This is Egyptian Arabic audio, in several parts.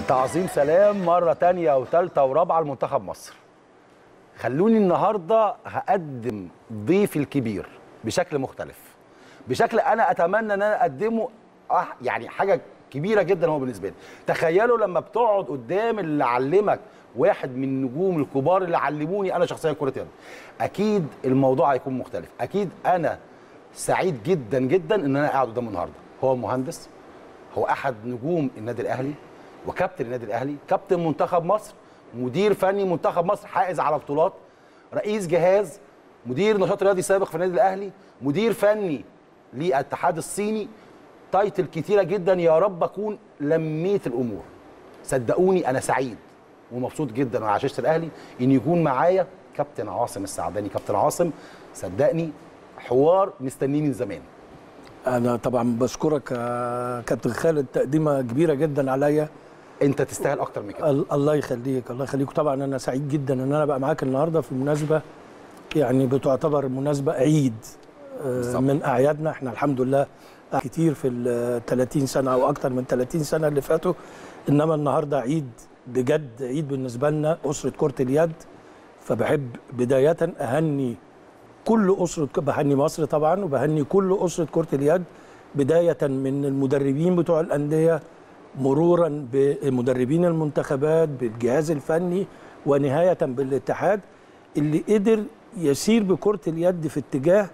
تعظيم سلام مرة تانية وتالتة ورابعة لمنتخب مصر خلوني النهاردة هقدم ضيفي الكبير بشكل مختلف بشكل أنا أتمنى أن أنا أقدمه أح يعني حاجة كبيرة جدا هو بالنسبة لي تخيلوا لما بتقعد قدام اللي علمك واحد من النجوم الكبار اللي علموني أنا شخصيا كرة يد أكيد الموضوع هيكون مختلف أكيد أنا سعيد جدا جدا ان انا قاعد قدامه النهارده هو مهندس هو احد نجوم النادي الاهلي وكابتن النادي الاهلي كابتن منتخب مصر مدير فني منتخب مصر حائز على بطولات رئيس جهاز مدير نشاط رياضي سابق في النادي الاهلي مدير فني للاتحاد الصيني تايتل كتيره جدا يا رب اكون لميت الامور صدقوني انا سعيد ومبسوط جدا على شاشه الاهلي ان يكون معايا كابتن عاصم السعداني كابتن عاصم صدقني حوار مستنيه من زمان انا طبعا بشكرك يا كابتن خالد تقديمه كبيره جدا عليا انت تستاهل اكتر من كده ال- الله يخليك الله يخليك طبعا انا سعيد جدا ان انا ابقى معاك النهارده في مناسبه يعني بتعتبر مناسبه عيد آه، بالظبط. من اعيادنا احنا الحمد لله كتير في ال 30 سنه او اكتر من 30 سنه اللي فاتوا انما النهارده عيد بجد عيد بالنسبه لنا اسره كره اليد فبحب بدايه اهني كل اسره بهني مصر طبعا وبهني كل اسره كره اليد بدايه من المدربين بتوع الانديه مرورا بمدربين المنتخبات بالجهاز الفني ونهايه بالاتحاد اللي قدر يسير بكره اليد في اتجاه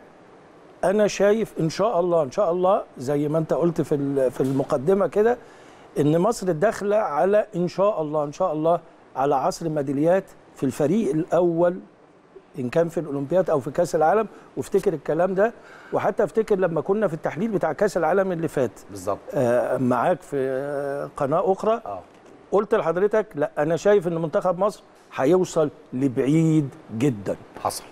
انا شايف ان شاء الله ان شاء الله زي ما انت قلت في ال- في المقدمه كده ان مصر داخله على ان شاء الله ان شاء الله على عصر ميداليات في الفريق الاول ان كان في الاولمبياد او في كاس العالم وافتكر الكلام ده وحتى افتكر لما كنا في التحليل بتاع كاس العالم اللي فات بالظبط آه، معاك في آه، قناه اخرى اه قلت لحضرتك لا انا شايف ان منتخب مصر هيوصل لبعيد جدا حصل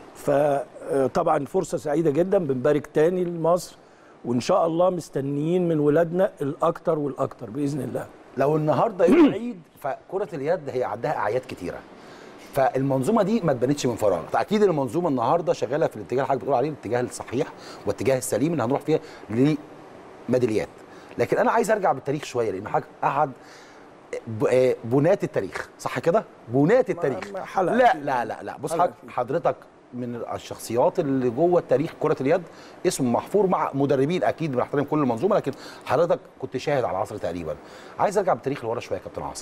فطبعا فرصه سعيده جدا بنبارك تاني لمصر وان شاء الله مستنيين من ولادنا الاكتر والاكتر باذن الله لو النهارده يوم عيد فكره اليد هي عندها اعياد كتيره فالمنظومه دي ما اتبنتش من فراغ فاكيد المنظومه النهارده شغاله في الاتجاه اللي حضرتك بتقول عليه الاتجاه الصحيح والاتجاه السليم اللي هنروح فيها لميداليات لكن انا عايز ارجع بالتاريخ شويه لان حضرتك احد ب- آه، بنات التاريخ صح كده بنات التاريخ ما- حلقة لا فيه. لا لا لا بص حلقة حضرتك- حضرتك من الشخصيات اللي جوه التاريخ كره اليد اسمه محفور مع مدربين اكيد بنحترم كل المنظومه لكن حضرتك كنت شاهد على العصر تقريبا عايز ارجع بالتاريخ لورا شويه يا كابتن عاصم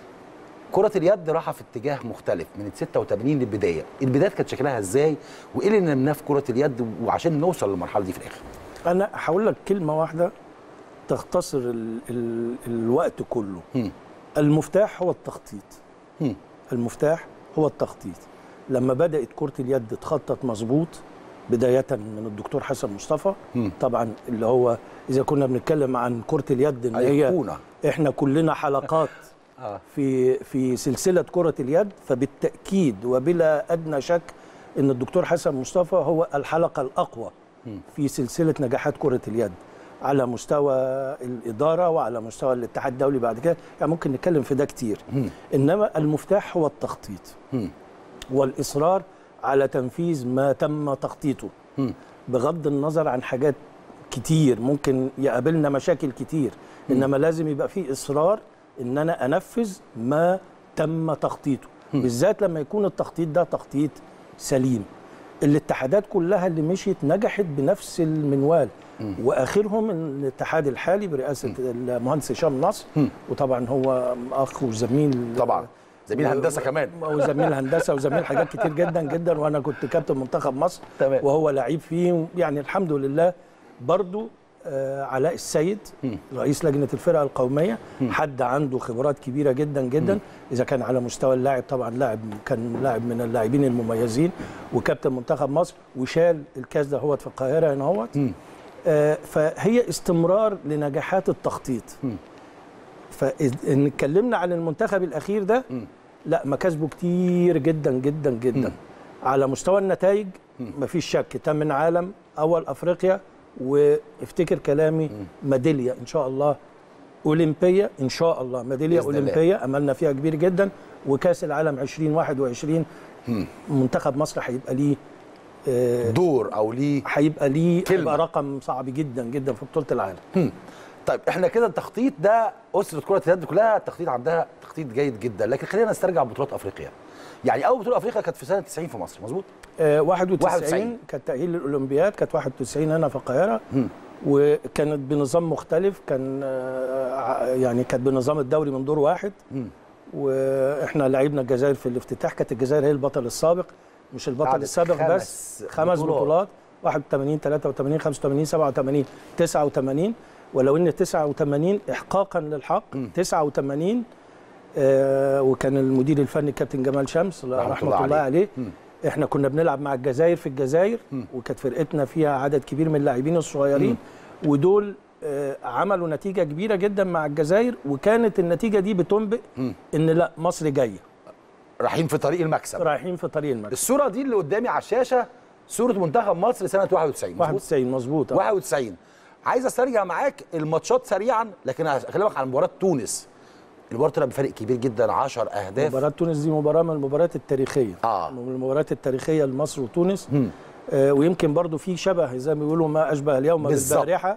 كرة اليد راحة في اتجاه مختلف من 86 للبداية، البدايات كانت شكلها ازاي؟ وايه اللي نمناه في كرة اليد وعشان نوصل للمرحلة دي في الآخر؟ انا هقول لك كلمه واحده تختصر ال ال الوقت كله هم. المفتاح هو التخطيط هم. المفتاح هو التخطيط لما بدات كره اليد تخطط مظبوط بدايه من الدكتور حسن مصطفى هم. طبعا اللي هو اذا كنا بنتكلم عن كره اليد ان هي أيقونة احنا كلنا حلقات اه في في سلسله كره اليد فبالتاكيد وبلا ادنى شك ان الدكتور حسن مصطفى هو الحلقه الاقوى مم. في سلسله نجاحات كره اليد على مستوى الاداره وعلى مستوى الاتحاد الدولي بعد كده يعني ممكن نتكلم في ده كتير هم. انما المفتاح هو التخطيط هم. والاصرار على تنفيذ ما تم تخطيطه هم. بغض النظر عن حاجات كتير ممكن يقابلنا مشاكل كتير انما لازم يبقى في اصرار ان انا انفذ ما تم تخطيطه بالذات لما يكون التخطيط ده تخطيط سليم الاتحادات كلها اللي مشيت نجحت بنفس المنوال واخرهم الاتحاد الحالي برئاسه المهندس هشام نصر مم. وطبعا هو اخ وزميل طبعا زميل هندسة كمان وزميل هندسه وزميل حاجات كتير جدا جدا وانا كنت كابتن منتخب مصر تمام. وهو لعيب فيه يعني الحمد لله برضو آه علاء السيد مم. رئيس لجنه الفرقه القوميه حد عنده خبرات كبيره جدا جدا اذا كان على مستوى اللاعب طبعا لاعب كان لاعب من اللاعبين المميزين وكابتن منتخب مصر وشال الكاس ده هو في القاهره هنا هوت مم. آه فهي استمرار لنجاحات التخطيط مم. فان اتكلمنا عن المنتخب الاخير ده مم. لا مكاسبه كتير جدا جدا جدا مم. على مستوى النتائج مفيش شك تمن عالم اول افريقيا وافتكر كلامي ميداليه ان شاء الله اولمبيه ان شاء الله ميداليه بإذن الله. اولمبيه املنا فيها كبير جدا وكاس العالم 2021 مم. منتخب مصر هيبقى ليه آه، دور او ليه هيبقى ليه كلمة. هيبقى رقم صعب جدا جدا في بطوله العالم هم. طيب احنا كده التخطيط ده اسره كره اليد كلها التخطيط عندها تخطيط جيد جدا لكن خلينا نسترجع بطولات افريقيا يعني اول بطوله افريقيا كانت في سنه 90 في مصر مظبوط آه 91 91. كانت تاهيل للاولمبياد كانت 91 هنا في القاهره وكانت بنظام مختلف كان آه، يعني كانت بنظام الدوري من دور واحد واحنا لعبنا الجزائر في الافتتاح كانت الجزائر هي البطل السابق مش البطل قعدت السابق خمس بس خمس بطولات. بطولات 81 83 85 87 89 ولو ان 89 احقاقا للحق 89 آه وكان المدير الفني كابتن جمال شمس رحمة رحمه, الله الله, عليه. عليه, احنا كنا بنلعب مع الجزائر في الجزائر وكانت فرقتنا فيها عدد كبير من اللاعبين الصغيرين ودول آه، عملوا نتيجه كبيره جدا مع الجزائر وكانت النتيجه دي بتنبئ ان لا مصر جايه رايحين في طريق المكسب رايحين في طريق المكسب الصوره دي اللي قدامي على الشاشه صوره منتخب مصر سنه 91 مظبوط 91 مظبوط آه. 91 عايز استرجع معاك الماتشات سريعا لكن هكلمك عن مباراه تونس المباراه طلع بفرق كبير جدا 10 اهداف مباراة تونس دي مباراة من المباريات التاريخية آه. من المباريات التاريخية لمصر وتونس آه ويمكن برضو في شبه زي ما بيقولوا ما أشبه اليوم بالظبط. بالبارحة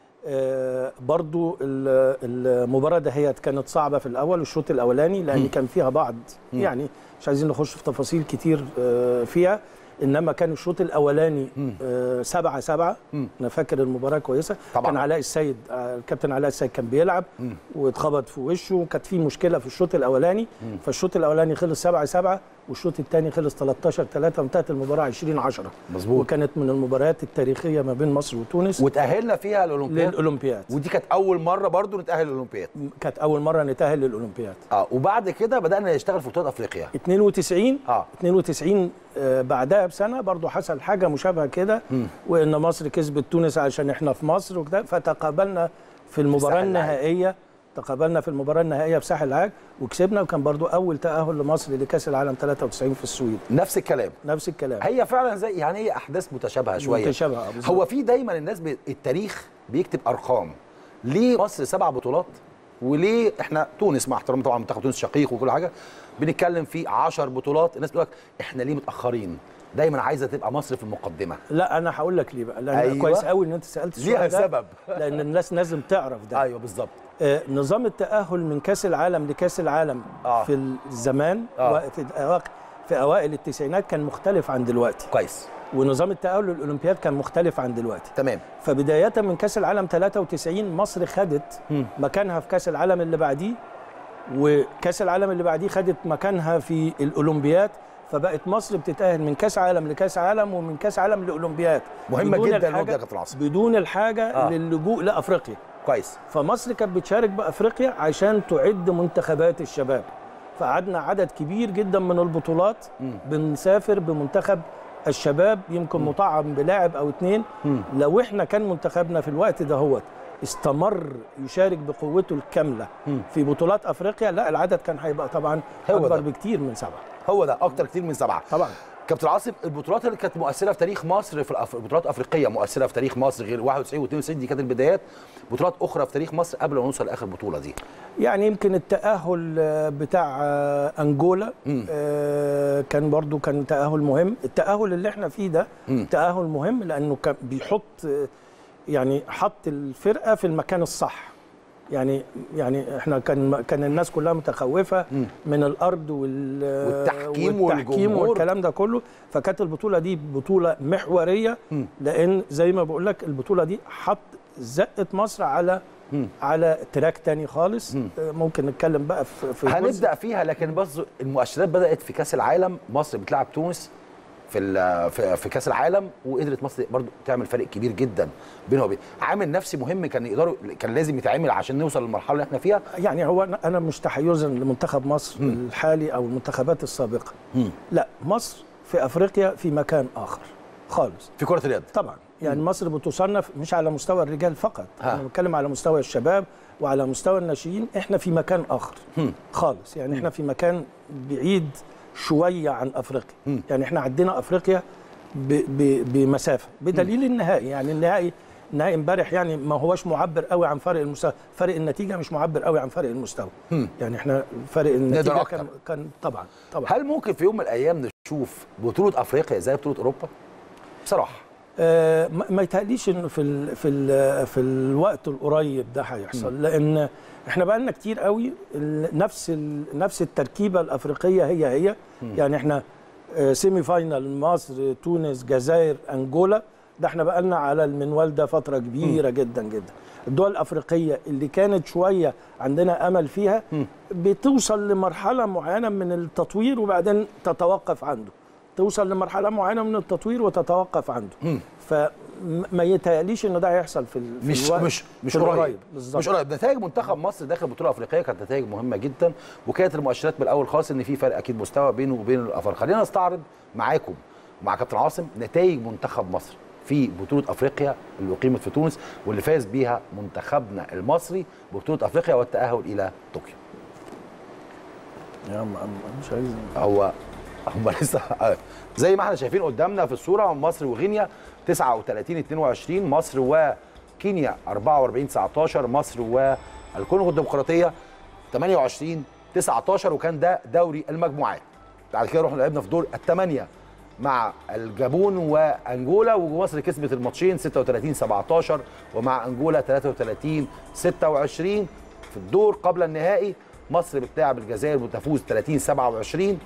آه برضو ال- المباراة دهيت كانت صعبة في الأول الشوط الأولاني لأن كان فيها بعض يعني مش عايزين نخش في تفاصيل كتير آه فيها إنما كان الشوط الأولاني آه سبعة سبعة أنا فاكر المباراة كويسة طبعاً. كان علاء السيد آه، الكابتن علاء السيد كان بيلعب واتخبط في وشه وكانت في مشكله في الشوط الاولاني فالشوط الاولاني خلص 7 7 والشوط الثاني خلص 13 3 وانتهت المباراه 20 10 مظبوط. وكانت من المباريات التاريخيه ما بين مصر وتونس وتاهلنا فيها الاولمبياد للاولمبياد ودي كانت اول مره برضو نتاهل الاولمبياد كانت اول مره نتاهل للاولمبياد اه وبعد كده بدانا نشتغل في بطولات افريقيا 92 آه. 92 آه، بعدها بسنه برضو حصل حاجه مشابهه كده وان مصر كسبت تونس عشان احنا في مصر وكده فتقابلنا في المباراه ساحل العاج. النهائيه تقابلنا في المباراه النهائيه في ساحل العاج وكسبنا وكان برضو اول تاهل لمصر لكاس العالم 93 في السويد نفس الكلام نفس الكلام هي فعلا زي يعني هي احداث متشابهه شويه متشابهة، آه، بالظبط. هو في دايما الناس ب... التاريخ بيكتب ارقام ليه مصر سبع بطولات وليه احنا تونس مع احترامي طبعا منتخب تونس شقيق وكل حاجه بنتكلم في 10 بطولات الناس بتقول لك احنا ليه متاخرين دايما عايزه تبقى مصر في المقدمه لا انا هقول لك ليه بقى لان أيوة. أيوة. كويس قوي ان انت سالت السؤال ليها ده، سبب. لان الناس لازم تعرف ده ايوه بالظبط آه، نظام التأهل من كأس العالم لكأس العالم آه. في الزمان آه. في أواخر في أوائل التسعينات كان مختلف عن دلوقتي كويس ونظام التأهل للأولمبياد كان مختلف عن دلوقتي تمام فبداية من كأس العالم 93 مصر خدت مكانها في كأس العالم اللي بعديه وكأس العالم اللي بعديه خدت مكانها في الأولمبياد فبقت مصر بتتأهل من كأس عالم لكأس عالم ومن كأس عالم لأولمبياد مهمة بدون جدا النقطة الحاجة- دي يا كابتن عاصم. بدون الحاجة آه. آه. للجوء لأفريقيا كويس فمصر كانت بتشارك بافريقيا عشان تعد منتخبات الشباب فقعدنا عدد كبير جدا من البطولات بنسافر بمنتخب الشباب يمكن مطعم بلاعب او اتنين لو احنا كان منتخبنا في الوقت ده هو استمر يشارك بقوته الكامله في بطولات افريقيا لا العدد كان هيبقى طبعا هو اكبر ده. بكتير من سبعه هو ده اكتر كتير من سبعه طبعا كابتن عاصم البطولات اللي كانت مؤثره في تاريخ مصر في الأف... بطولات افريقيه مؤثره في تاريخ مصر غير 91 و92 دي كانت البدايات بطولات اخرى في تاريخ مصر قبل ما نوصل لاخر بطوله دي يعني يمكن التأهل آه، بتاع آه، أنجولا آه، كان برضو كان تأهل مهم التأهل اللي احنا فيه ده تأهل مهم لأنه كان بيحط آه، يعني حط الفرقة في المكان الصح يعني يعني احنا كان كان الناس كلها متخوفه من الارض وال والتحكيم والتحكيم والجمهور. والكلام ده كله فكانت البطوله دي بطوله محوريه لان زي ما بقول لك البطوله دي حط زقت مصر على على تراك تاني خالص آه، ممكن نتكلم بقى في, في جزء. هنبدا فيها لكن بص المؤشرات بدات في كاس العالم مصر بتلعب تونس في ال- في, في كاس العالم وقدرت مصر برضو تعمل فرق كبير جدا بينها وبين عامل نفسي مهم كان يقدروا كان لازم يتعمل عشان نوصل للمرحله اللي احنا فيها يعني هو أنا- انا مش تحيزا لمنتخب مصر الحالي او المنتخبات السابقه لا مصر في افريقيا في مكان اخر خالص في كره اليد طبعا يعني مصر بتصنف مش على مستوى الرجال فقط ها. انا بتكلم على مستوى الشباب وعلى مستوى الناشئين احنا في مكان اخر خالص يعني احنا في مكان بعيد شويه عن افريقيا يعني احنا عدينا افريقيا ب ب بمسافه بدليل النهائي يعني النهائي النهائي امبارح يعني ما هوش معبر قوي عن فرق المستوى فرق النتيجه مش معبر قوي عن فرق المستوى يعني احنا فرق النتيجه أكتر. كان كان طبعا طبعا هل ممكن في يوم من الايام نشوف بطوله افريقيا زي بطوله اوروبا بصراحه آه، ما ما يتهيأليش انه في ال في ال في الوقت القريب ده هيحصل لان احنا بقى لنا كتير قوي ال- نفس ال نفس التركيبه الافريقيه هي هي يعني احنا آه، سيمي فاينال مصر تونس جزائر انجولا ده احنا بقى لنا على المنوال ده فتره كبيره جدا جدا الدول الافريقيه اللي كانت شويه عندنا امل فيها بتوصل لمرحله معينه من التطوير وبعدين تتوقف عنده توصل لمرحله معينه من التطوير وتتوقف عنده فما يتهيأليش ان ده هيحصل في, ال- في مش الوقت مش مش في قريب بالظبط مش قريب نتائج منتخب مصر داخل البطوله الافريقيه كانت نتائج مهمه جدا وكانت المؤشرات من الاول خالص ان في فرق اكيد مستوى بينه وبين الافارقه خلينا نستعرض معاكم مع كابتن عاصم نتائج منتخب مصر في بطوله افريقيا اللي اقيمت في تونس واللي فاز بيها منتخبنا المصري ببطوله افريقيا والتاهل الى طوكيو يا عم مش عايز هو هم لسه زي ما احنا شايفين قدامنا في الصوره مصر وغينيا 39 22 مصر وكينيا 44 19 مصر والكونغو الديمقراطيه 28 19 وكان ده دوري المجموعات بعد كده رحنا لعبنا في دور الثمانيه مع الجابون وانجولا ومصر كسبت الماتشين 36 17 ومع انجولا 33 26 في الدور قبل النهائي مصر بتلاعب الجزائر بتفوز 30 27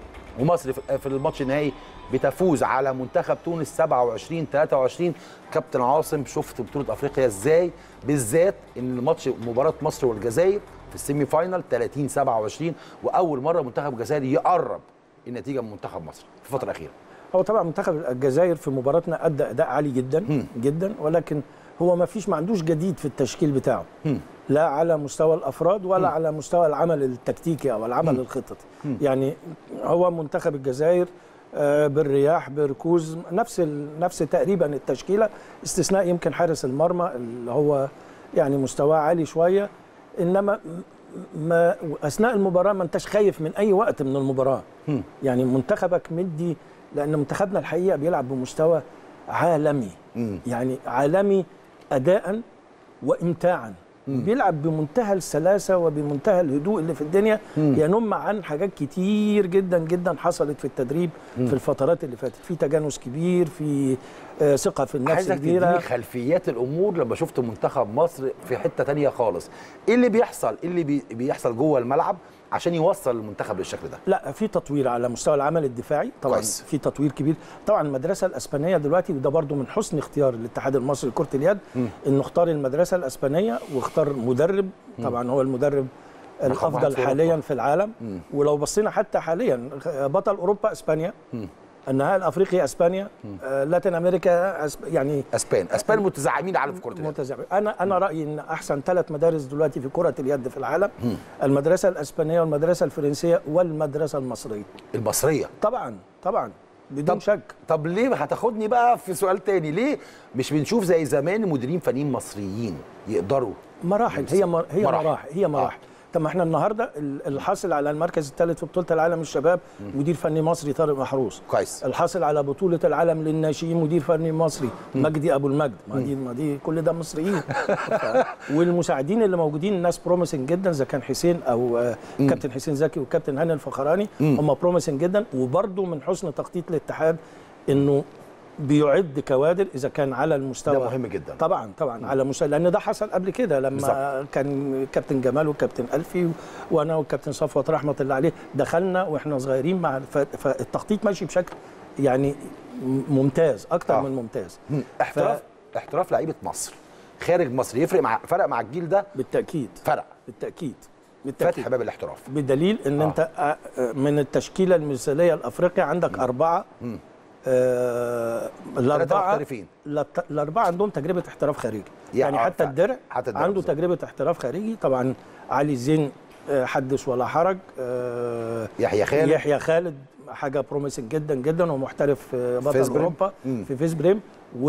ومصر في في الماتش النهائي بتفوز على منتخب تونس 27 23 كابتن عاصم شفت بطوله افريقيا ازاي بالذات ان الماتش مباراه مصر والجزائر في السيمي فاينال 30 27 واول مره منتخب الجزائر يقرب النتيجه من منتخب مصر في الفتره الاخيره هو طبعا منتخب الجزائر في مباراتنا ادى اداء عالي جدا جدا ولكن هو ما فيش ما عندوش جديد في التشكيل بتاعه لا على مستوى الافراد ولا على مستوى العمل التكتيكي او العمل الخططي يعني هو منتخب الجزائر آه، بالرياح بركوز نفس ال- نفس تقريبا التشكيله استثناء يمكن حارس المرمى اللي هو يعني مستواه عالي شويه انما م- ما اثناء المباراه ما انتش خايف من اي وقت من المباراه يعني منتخبك مدي لان منتخبنا الحقيقه بيلعب بمستوى عالمي يعني عالمي اداء وامتاعا بيلعب بمنتهى السلاسه وبمنتهى الهدوء اللي في الدنيا ينم عن حاجات كتير جدا جدا حصلت في التدريب في الفترات اللي فاتت في تجانس كبير في آه، ثقه في النفس عايزك كبيره تديني خلفيات الامور لما شفت منتخب مصر في حته تانية خالص ايه اللي بيحصل ايه اللي بي- بيحصل جوه الملعب عشان يوصل المنتخب للشكل ده لا في تطوير على مستوى العمل الدفاعي طبعا كويس. في تطوير كبير طبعا المدرسه الاسبانيه دلوقتي وده برضو من حسن اختيار الاتحاد المصري لكره اليد انه اختار المدرسه الاسبانيه واختار مدرب طبعا هو المدرب واحد الافضل في حاليا أوروبا. في العالم ولو بصينا حتى حاليا بطل اوروبا اسبانيا النهائي الافريقي اسبانيا آه، لاتين امريكا أسب... يعني اسبان اسبان متزعمين على في كره اليد متزعم انا انا رايي ان احسن ثلاث مدارس دلوقتي في كره اليد في العالم المدرسه الاسبانيه والمدرسه الفرنسيه والمدرسه المصريه المصريه طبعا طبعا بدون شك طب ليه هتاخدني بقى في سؤال تاني ليه مش بنشوف زي زمان مديرين فنيين مصريين يقدروا مراحل هي مر... هي مراحل. مراحل, هي مراحل طب ما احنا النهارده ال- الحاصل على المركز الثالث في بطوله العالم الشباب مدير فني مصري طارق محروس كويس الحاصل على بطوله العالم للناشئين مدير فني مصري مجدي ابو المجد ما دي ما دي كل ده مصريين ف- والمساعدين اللي موجودين ناس بروميسنج جدا اذا كان حسين او آه، كابتن حسين زكي والكابتن هاني الفخراني هم بروميسنج جدا وبرده من حسن تخطيط الاتحاد انه بيعد كوادر اذا كان على المستوى ده مهم جدا. طبعا طبعا على مستوى لان ده حصل قبل كده لما بالظبط. كان كابتن جمال وكابتن الفي و- وانا والكابتن صفوت رحمه الله عليه دخلنا واحنا صغيرين مع ف- فالتخطيط ماشي بشكل يعني م- ممتاز اكتر آه. من ممتاز مم. احتراف احتراف لعيبه مصر خارج مصر يفرق مع فرق مع الجيل ده بالتاكيد فرق بالتاكيد فتح بالتاكيد باب الاحتراف بدليل ان آه. آه. انت آه، آه، من التشكيله المثاليه لافريقيا عندك اربعه آه الاربعه محترفين. الت- الاربعه عندهم تجربه احتراف خارجي يا يعني آه، حتى فعلا. الدرع حتى الدرع عنده بالظبط. تجربه احتراف خارجي طبعا علي زين آه، حدث ولا حرج آه، يحيى خالد يحيى خالد حاجه بروميسنج جدا جدا ومحترف في بطل فيس بريم. اوروبا مم. في فيس بريم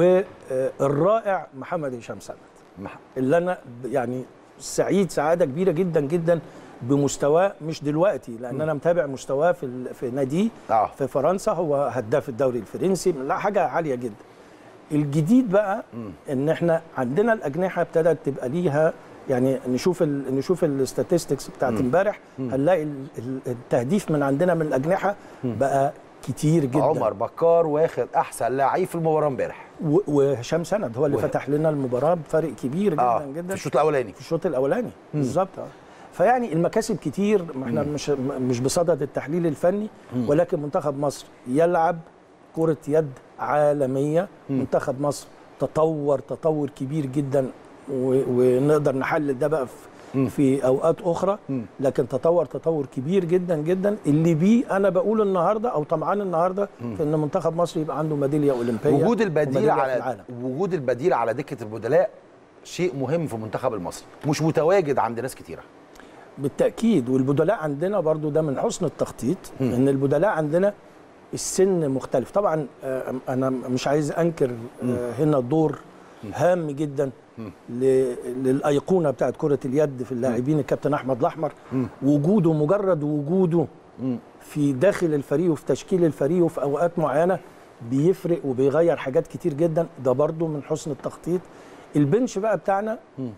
والرائع محمد هشام سند مح- اللي انا ب- يعني سعيد سعاده كبيره جدا جدا بمستواه مش دلوقتي لان انا متابع مستواه في ال- في ناديه آه. في فرنسا هو هداف الدوري الفرنسي لا حاجه عاليه جدا الجديد بقى ان احنا عندنا الاجنحه ابتدت تبقى ليها يعني نشوف ال نشوف الاستاتستكس بتاعت امبارح هنلاقي ال- ال- التهديف من عندنا من الاجنحه بقى كتير جدا عمر بكار واخد احسن لعيب في المباراه امبارح و- وهشام سند هو اللي وه- فتح لنا المباراه بفرق كبير جدا اه آه في جدا الشوط الاولاني في الشوط الاولاني بالظبط اه فيعني المكاسب كتير ما احنا مش م- مش بصدد التحليل الفني ولكن منتخب مصر يلعب كرة يد عالمية منتخب مصر تطور تطور كبير جدا و- ونقدر نحلل ده بقى في, في اوقات اخرى لكن تطور تطور كبير جدا جدا اللي بيه انا بقول النهارده او طمعان النهارده في ان منتخب مصر يبقى عنده ميداليه اولمبيه وجود البديل وميدالية في على العالم. وجود البديل على دكه البدلاء شيء مهم في المنتخب المصري مش متواجد عند ناس كتيره بالتاكيد والبدلاء عندنا برضو ده من حسن التخطيط ان البدلاء عندنا السن مختلف طبعا آه، انا مش عايز انكر آه، هنا دور هام جدا ل- للايقونه بتاعت كره اليد في اللاعبين الكابتن احمد الاحمر وجوده مجرد وجوده في داخل الفريق وفي تشكيل الفريق وفي اوقات معينه بيفرق وبيغير حاجات كتير جدا ده برضو من حسن التخطيط البنش بقى بتاعنا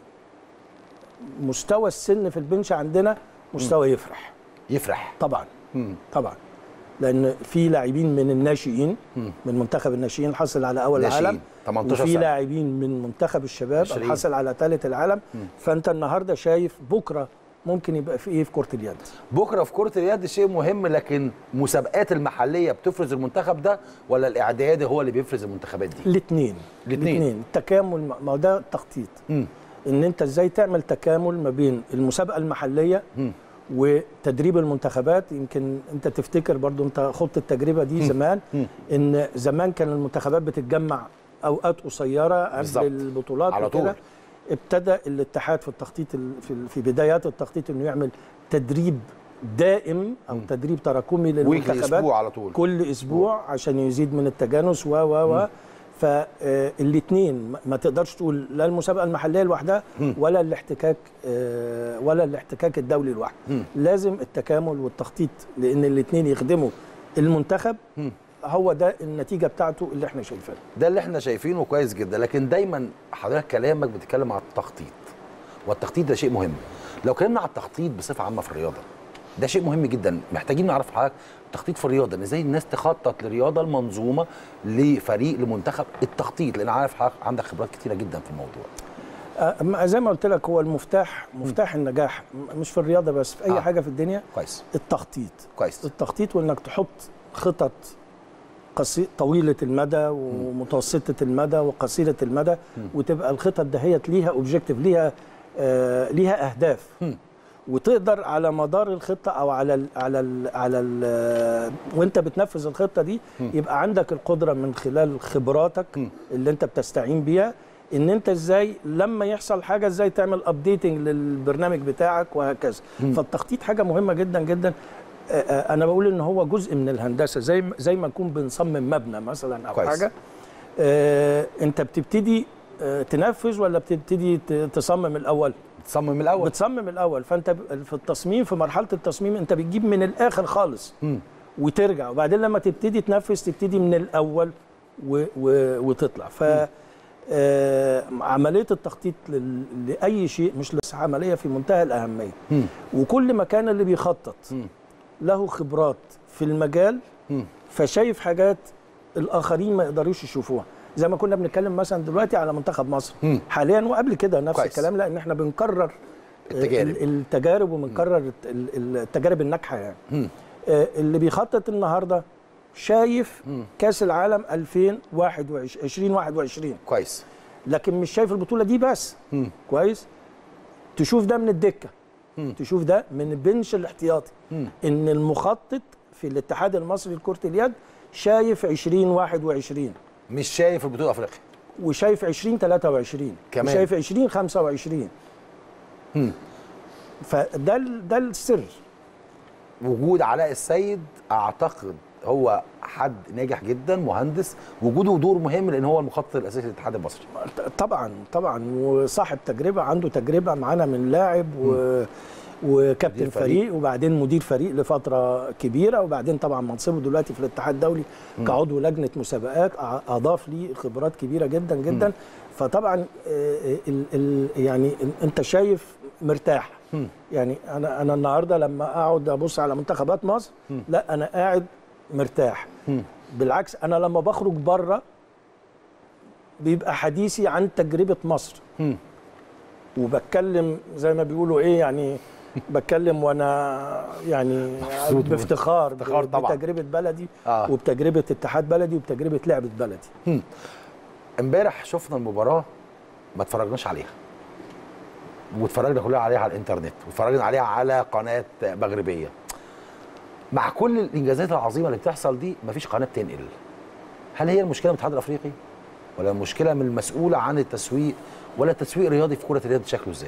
مستوى السن في البنش عندنا مستوى يفرح يفرح طبعا مم. طبعا لان في لاعبين من الناشئين من منتخب الناشئين حصل على اول ناشئين، العالم 18 وفي سنة. لاعبين من منتخب الشباب 20. حصل على ثالث العالم فانت النهارده شايف بكره ممكن يبقى في ايه في كره اليد بكره في كره اليد شيء مهم لكن مسابقات المحليه بتفرز المنتخب ده ولا الاعدادي هو اللي بيفرز المنتخبات دي الاثنين الاتنين. التكامل ما هو ده التخطيط مم. ان انت ازاي تعمل تكامل ما بين المسابقه المحليه وتدريب المنتخبات يمكن انت تفتكر برضو انت خضت التجربه دي زمان ان زمان كان المنتخبات بتتجمع اوقات قصيره بالظبط. قبل البطولات على وكده. طول. ابتدى الاتحاد في التخطيط ال- في ال- في بدايات التخطيط انه يعمل تدريب دائم او تدريب تراكمي للمنتخبات أسبوع على طول. كل اسبوع عشان يزيد من التجانس و و و فالاثنين ما تقدرش تقول لا المسابقه المحليه لوحدها ولا الاحتكاك آه، ولا الاحتكاك الدولي لوحده لازم التكامل والتخطيط لان الاثنين يخدموا المنتخب هو ده النتيجه بتاعته اللي احنا شايفينها ده اللي احنا شايفينه كويس جدا لكن دايما حضرتك كلامك بتتكلم على التخطيط والتخطيط ده شيء مهم لو اتكلمنا على التخطيط بصفه عامه في الرياضه ده شيء مهم جدا محتاجين نعرف حضرتك التخطيط في الرياضه ان ازاي الناس تخطط لرياضه المنظومه لفريق لمنتخب التخطيط لان عارف حضرتك عندك خبرات كتيره جدا في الموضوع آه، زي ما قلت لك هو المفتاح مفتاح النجاح م- مش في الرياضه بس في اي آه. حاجه في الدنيا كويس التخطيط كويس التخطيط وانك تحط خطط قصي... طويله المدى ومتوسطه المدى وقصيره المدى وتبقى الخطط دهيت ليها اوبجيكتيف ليها آه ليها اهداف وتقدر على مدار الخطه او على ال على ال على ال وانت بتنفذ الخطه دي يبقى عندك القدره من خلال خبراتك اللي انت بتستعين بيها ان انت ازاي لما يحصل حاجه ازاي تعمل ابديتنج للبرنامج بتاعك وهكذا فالتخطيط حاجه مهمه جدا جدا آه، آه، انا بقول ان هو جزء من الهندسه زي ما- زي ما نكون بنصمم مبنى مثلا او كويس. حاجه آه، انت بتبتدي آه، تنفذ ولا بتبتدي ت- تصمم الاول تصمم الاول بتصمم الاول فانت ب- في التصميم في مرحله التصميم انت بتجيب من الاخر خالص وترجع وبعدين لما تبتدي تنفذ تبتدي من الاول و و وتطلع ف آه، عمليه التخطيط لل- لاي شيء مش بس عمليه في منتهى الاهميه وكل ما كان اللي بيخطط له خبرات في المجال فشايف حاجات الاخرين ما يقدروش يشوفوها زي ما كنا بنتكلم مثلا دلوقتي على منتخب مصر حاليا وقبل كده نفس كويس. الكلام لان احنا بنكرر التجارب. ال- التجارب وبنكرر الت- ال- التجارب الناجحه يعني آه، اللي بيخطط النهارده شايف كاس العالم 2021 2021 كويس لكن مش شايف البطوله دي بس كويس تشوف ده من الدكه تشوف ده من البنش الاحتياطي ان المخطط في الاتحاد المصري لكره اليد شايف 2021 مش شايف البطوله الافريقيه وشايف 2023 كمان. وشايف 2025 فده ال- ده السر وجود علاء السيد اعتقد هو حد ناجح جدا مهندس وجوده دور مهم لان هو المخطط الاساسي للاتحاد المصري طبعا طبعا وصاحب تجربه عنده تجربه معانا من لاعب و وكابتن مدير فريق. فريق. وبعدين مدير فريق لفتره كبيره وبعدين طبعا منصبه دلوقتي في الاتحاد الدولي كعضو لجنه مسابقات أع- اضاف لي خبرات كبيره جدا جدا فطبعا آه، ال ال يعني ال- انت شايف مرتاح يعني انا انا النهارده لما اقعد ابص على منتخبات مصر لا انا قاعد مرتاح بالعكس انا لما بخرج بره بيبقى حديثي عن تجربه مصر مم. وبتكلم زي ما بيقولوا ايه يعني بتكلم وانا يعني مبسوط بافتخار افتخار طبعا. بتجربه بلدي آه. وبتجربه اتحاد بلدي وبتجربه لعبه بلدي امبارح شفنا المباراه ما اتفرجناش عليها واتفرجنا كلنا عليها على الانترنت واتفرجنا عليها على قناه مغربيه مع كل الانجازات العظيمه اللي بتحصل دي مفيش قناه بتنقل هل هي المشكله من الاتحاد الافريقي ولا المشكله من المسؤوله عن التسويق ولا التسويق الرياضي في كره اليد شكله ازاي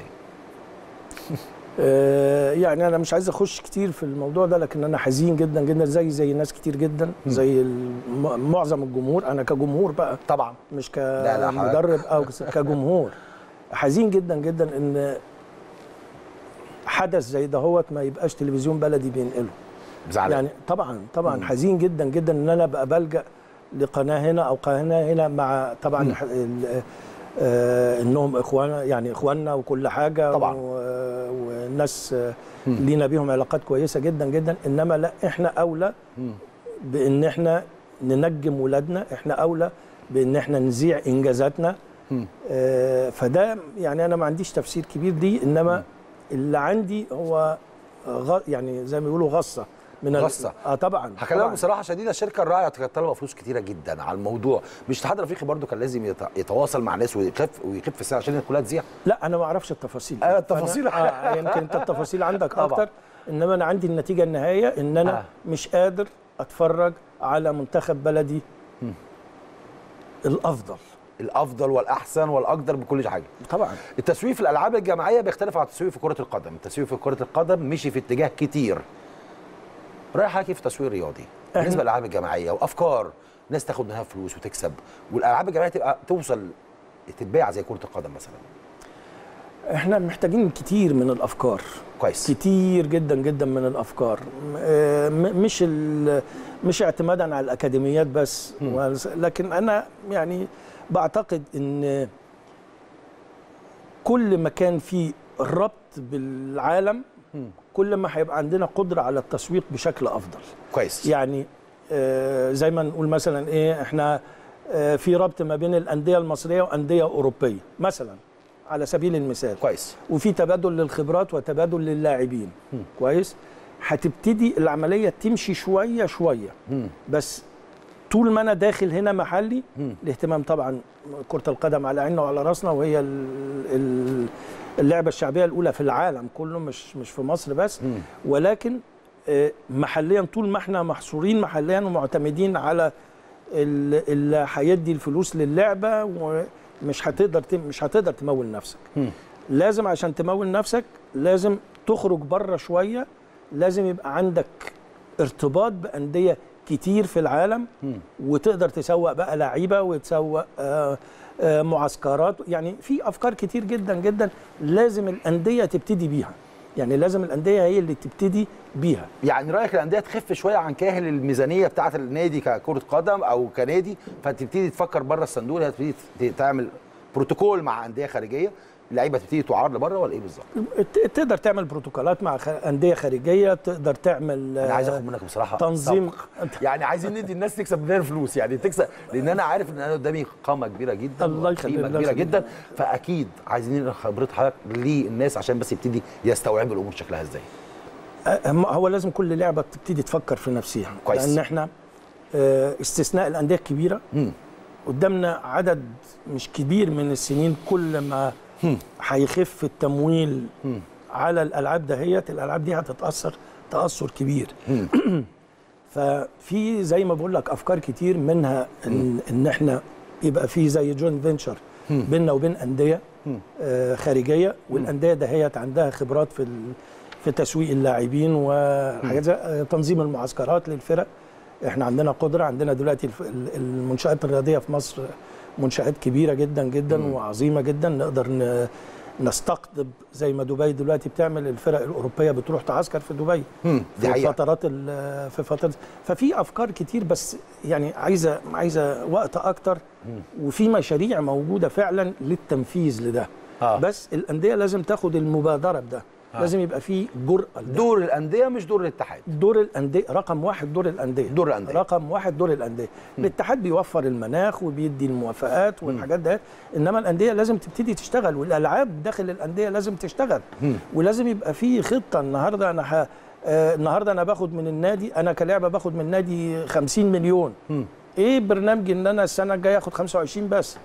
آه، يعني انا مش عايز اخش كتير في الموضوع ده لكن انا حزين جدا جدا زي زي ناس كتير جدا زي الم- معظم الجمهور انا كجمهور بقى طبعا مش لا، لا، كمدرب او كجمهور حزين جدا جدا ان حدث زي دهوت ما يبقاش تلفزيون بلدي بينقله زعلان يعني طبعا طبعا حزين جدا جدا ان انا ابقى بلجا لقناه هنا او قناه هنا مع طبعا ح- ال- آه، انهم اخوانا يعني اخواننا وكل حاجه طبعاً. و- والناس آه، لينا بيهم علاقات كويسه جدا جدا انما لا احنا اولى بان احنا ننجم ولادنا احنا اولى بان احنا نذيع انجازاتنا آه، فده يعني انا ما عنديش تفسير كبير دي انما اللي عندي هو غ... يعني زي ما بيقولوا غصه من ال- غصة. اه طبعا هكلمك طبعاً. بصراحه شديده الشركه الراعيه كانت طالبه فلوس كتيره جدا على الموضوع مش الاتحاد الافريقي برضو كان لازم يت- يتواصل مع ناس ويخف ويخف السعر عشان الناس كلها تذيع لا انا ما اعرفش التفاصيل دي. أيوة، التفاصيل. فأنا- آه يمكن انت التفاصيل عندك طبعاً. اكتر انما انا عندي النتيجه النهائيه ان انا آه. آه. مش قادر اتفرج على منتخب بلدي الافضل الافضل والاحسن والاقدر بكل حاجه طبعا التسويق في الالعاب الجماعيه بيختلف عن التسويق في كره القدم التسويق في كره القدم مشي في اتجاه كتير رايح حضرتك كيف التسويق الرياضي بالنسبه للالعاب الجماعيه وافكار ناس تاخد منها فلوس وتكسب والالعاب الجماعيه تبقى توصل تتباع زي كره القدم مثلا احنا محتاجين كتير من الافكار كويس كتير جدا جدا من الافكار م- آه، م- مش ال- مش اعتمادا على الاكاديميات بس ولس- لكن انا يعني بعتقد ان كل ما كان في ربط بالعالم كل ما هيبقى عندنا قدره على التسويق بشكل افضل كويس يعني آه، زي ما نقول مثلا ايه احنا آه، في ربط ما بين الانديه المصريه وانديه اوروبيه مثلا على سبيل المثال كويس وفي تبادل للخبرات وتبادل للاعبين كويس هتبتدي العمليه تمشي شويه شويه بس طول ما انا داخل هنا محلي الاهتمام طبعا كره القدم على عيننا وعلى راسنا وهي ال- ال- اللعبه الشعبيه الاولى في العالم كله مش مش في مصر بس ولكن آه، محليا طول ما احنا محصورين محليا ومعتمدين على ال- اللي هيدي الفلوس للعبه ومش هتقدر تم- مش هتقدر تمول نفسك لازم عشان تمول نفسك لازم تخرج بره شويه لازم يبقى عندك ارتباط بانديه كتير في العالم وتقدر تسوق بقى لعيبه وتسوق آه، آه، معسكرات يعني في افكار كتير جدا جدا لازم الانديه تبتدي بيها يعني لازم الانديه هي اللي تبتدي بيها يعني رايك الانديه تخف شويه عن كاهل الميزانيه بتاعه النادي ككره قدم او كنادي فتبتدي تفكر بره الصندوق هي تبتدي ت- تعمل بروتوكول مع انديه خارجيه اللعيبه تبتدي تعار لبره ولا ايه بالظبط؟ ت- تقدر تعمل بروتوكولات مع خ- انديه خارجيه تقدر تعمل انا عايز آه، اخد منك بصراحه تنظيم سبق. يعني عايزين ندي الناس تكسب من غير فلوس يعني تكسب لان انا عارف ان انا قدامي قامه كبيره جدا الله يخليك، قيمه الله كبيره يخليك. جدا فاكيد عايزين نقرا خبره حضرتك للناس عشان بس يبتدي يستوعبوا الامور شكلها ازاي آه، هو لازم كل لعبه تبتدي تفكر في نفسها كويس. لان احنا آه، استثناء الانديه الكبيره مم. قدامنا عدد مش كبير من السنين كل ما هيخف التمويل على الالعاب دهيت الالعاب دي هتتاثر تاثر كبير ففي زي ما بقول لك افكار كتير منها ان, إن احنا يبقى في زي جوين فينشر بيننا وبين انديه آه، خارجيه والانديه دهيت عندها خبرات في ال- في تسويق اللاعبين وحاجات زي آه، تنظيم المعسكرات للفرق احنا عندنا قدره عندنا دلوقتي الف- ال- المنشات الرياضيه في مصر منشات كبيره جدا جدا وعظيمه جدا نقدر ن- نستقطب زي ما دبي دلوقتي بتعمل الفرق الاوروبيه بتروح تعسكر في دبي مم. دي في حقيقه فترات ال- في فترات ففي افكار كتير بس يعني عايزه عايزه وقت اكتر وفي مشاريع موجوده فعلا للتنفيذ لده آه. بس الانديه لازم تاخد المبادره بده لازم يبقى فيه جرأه لده. دور الانديه مش دور الاتحاد دور الانديه رقم واحد دور الانديه دور الأندية. رقم واحد دور الانديه الاتحاد بيوفر المناخ وبيدي الموافقات والحاجات ده انما الانديه لازم تبتدي تشتغل والالعاب داخل الانديه لازم تشتغل ولازم يبقى في خطه النهارده انا ه... آه النهارده انا باخد من النادي انا كلاعب باخد من النادي 50 مليون ايه برنامج ان انا السنه الجايه اخد 25 بس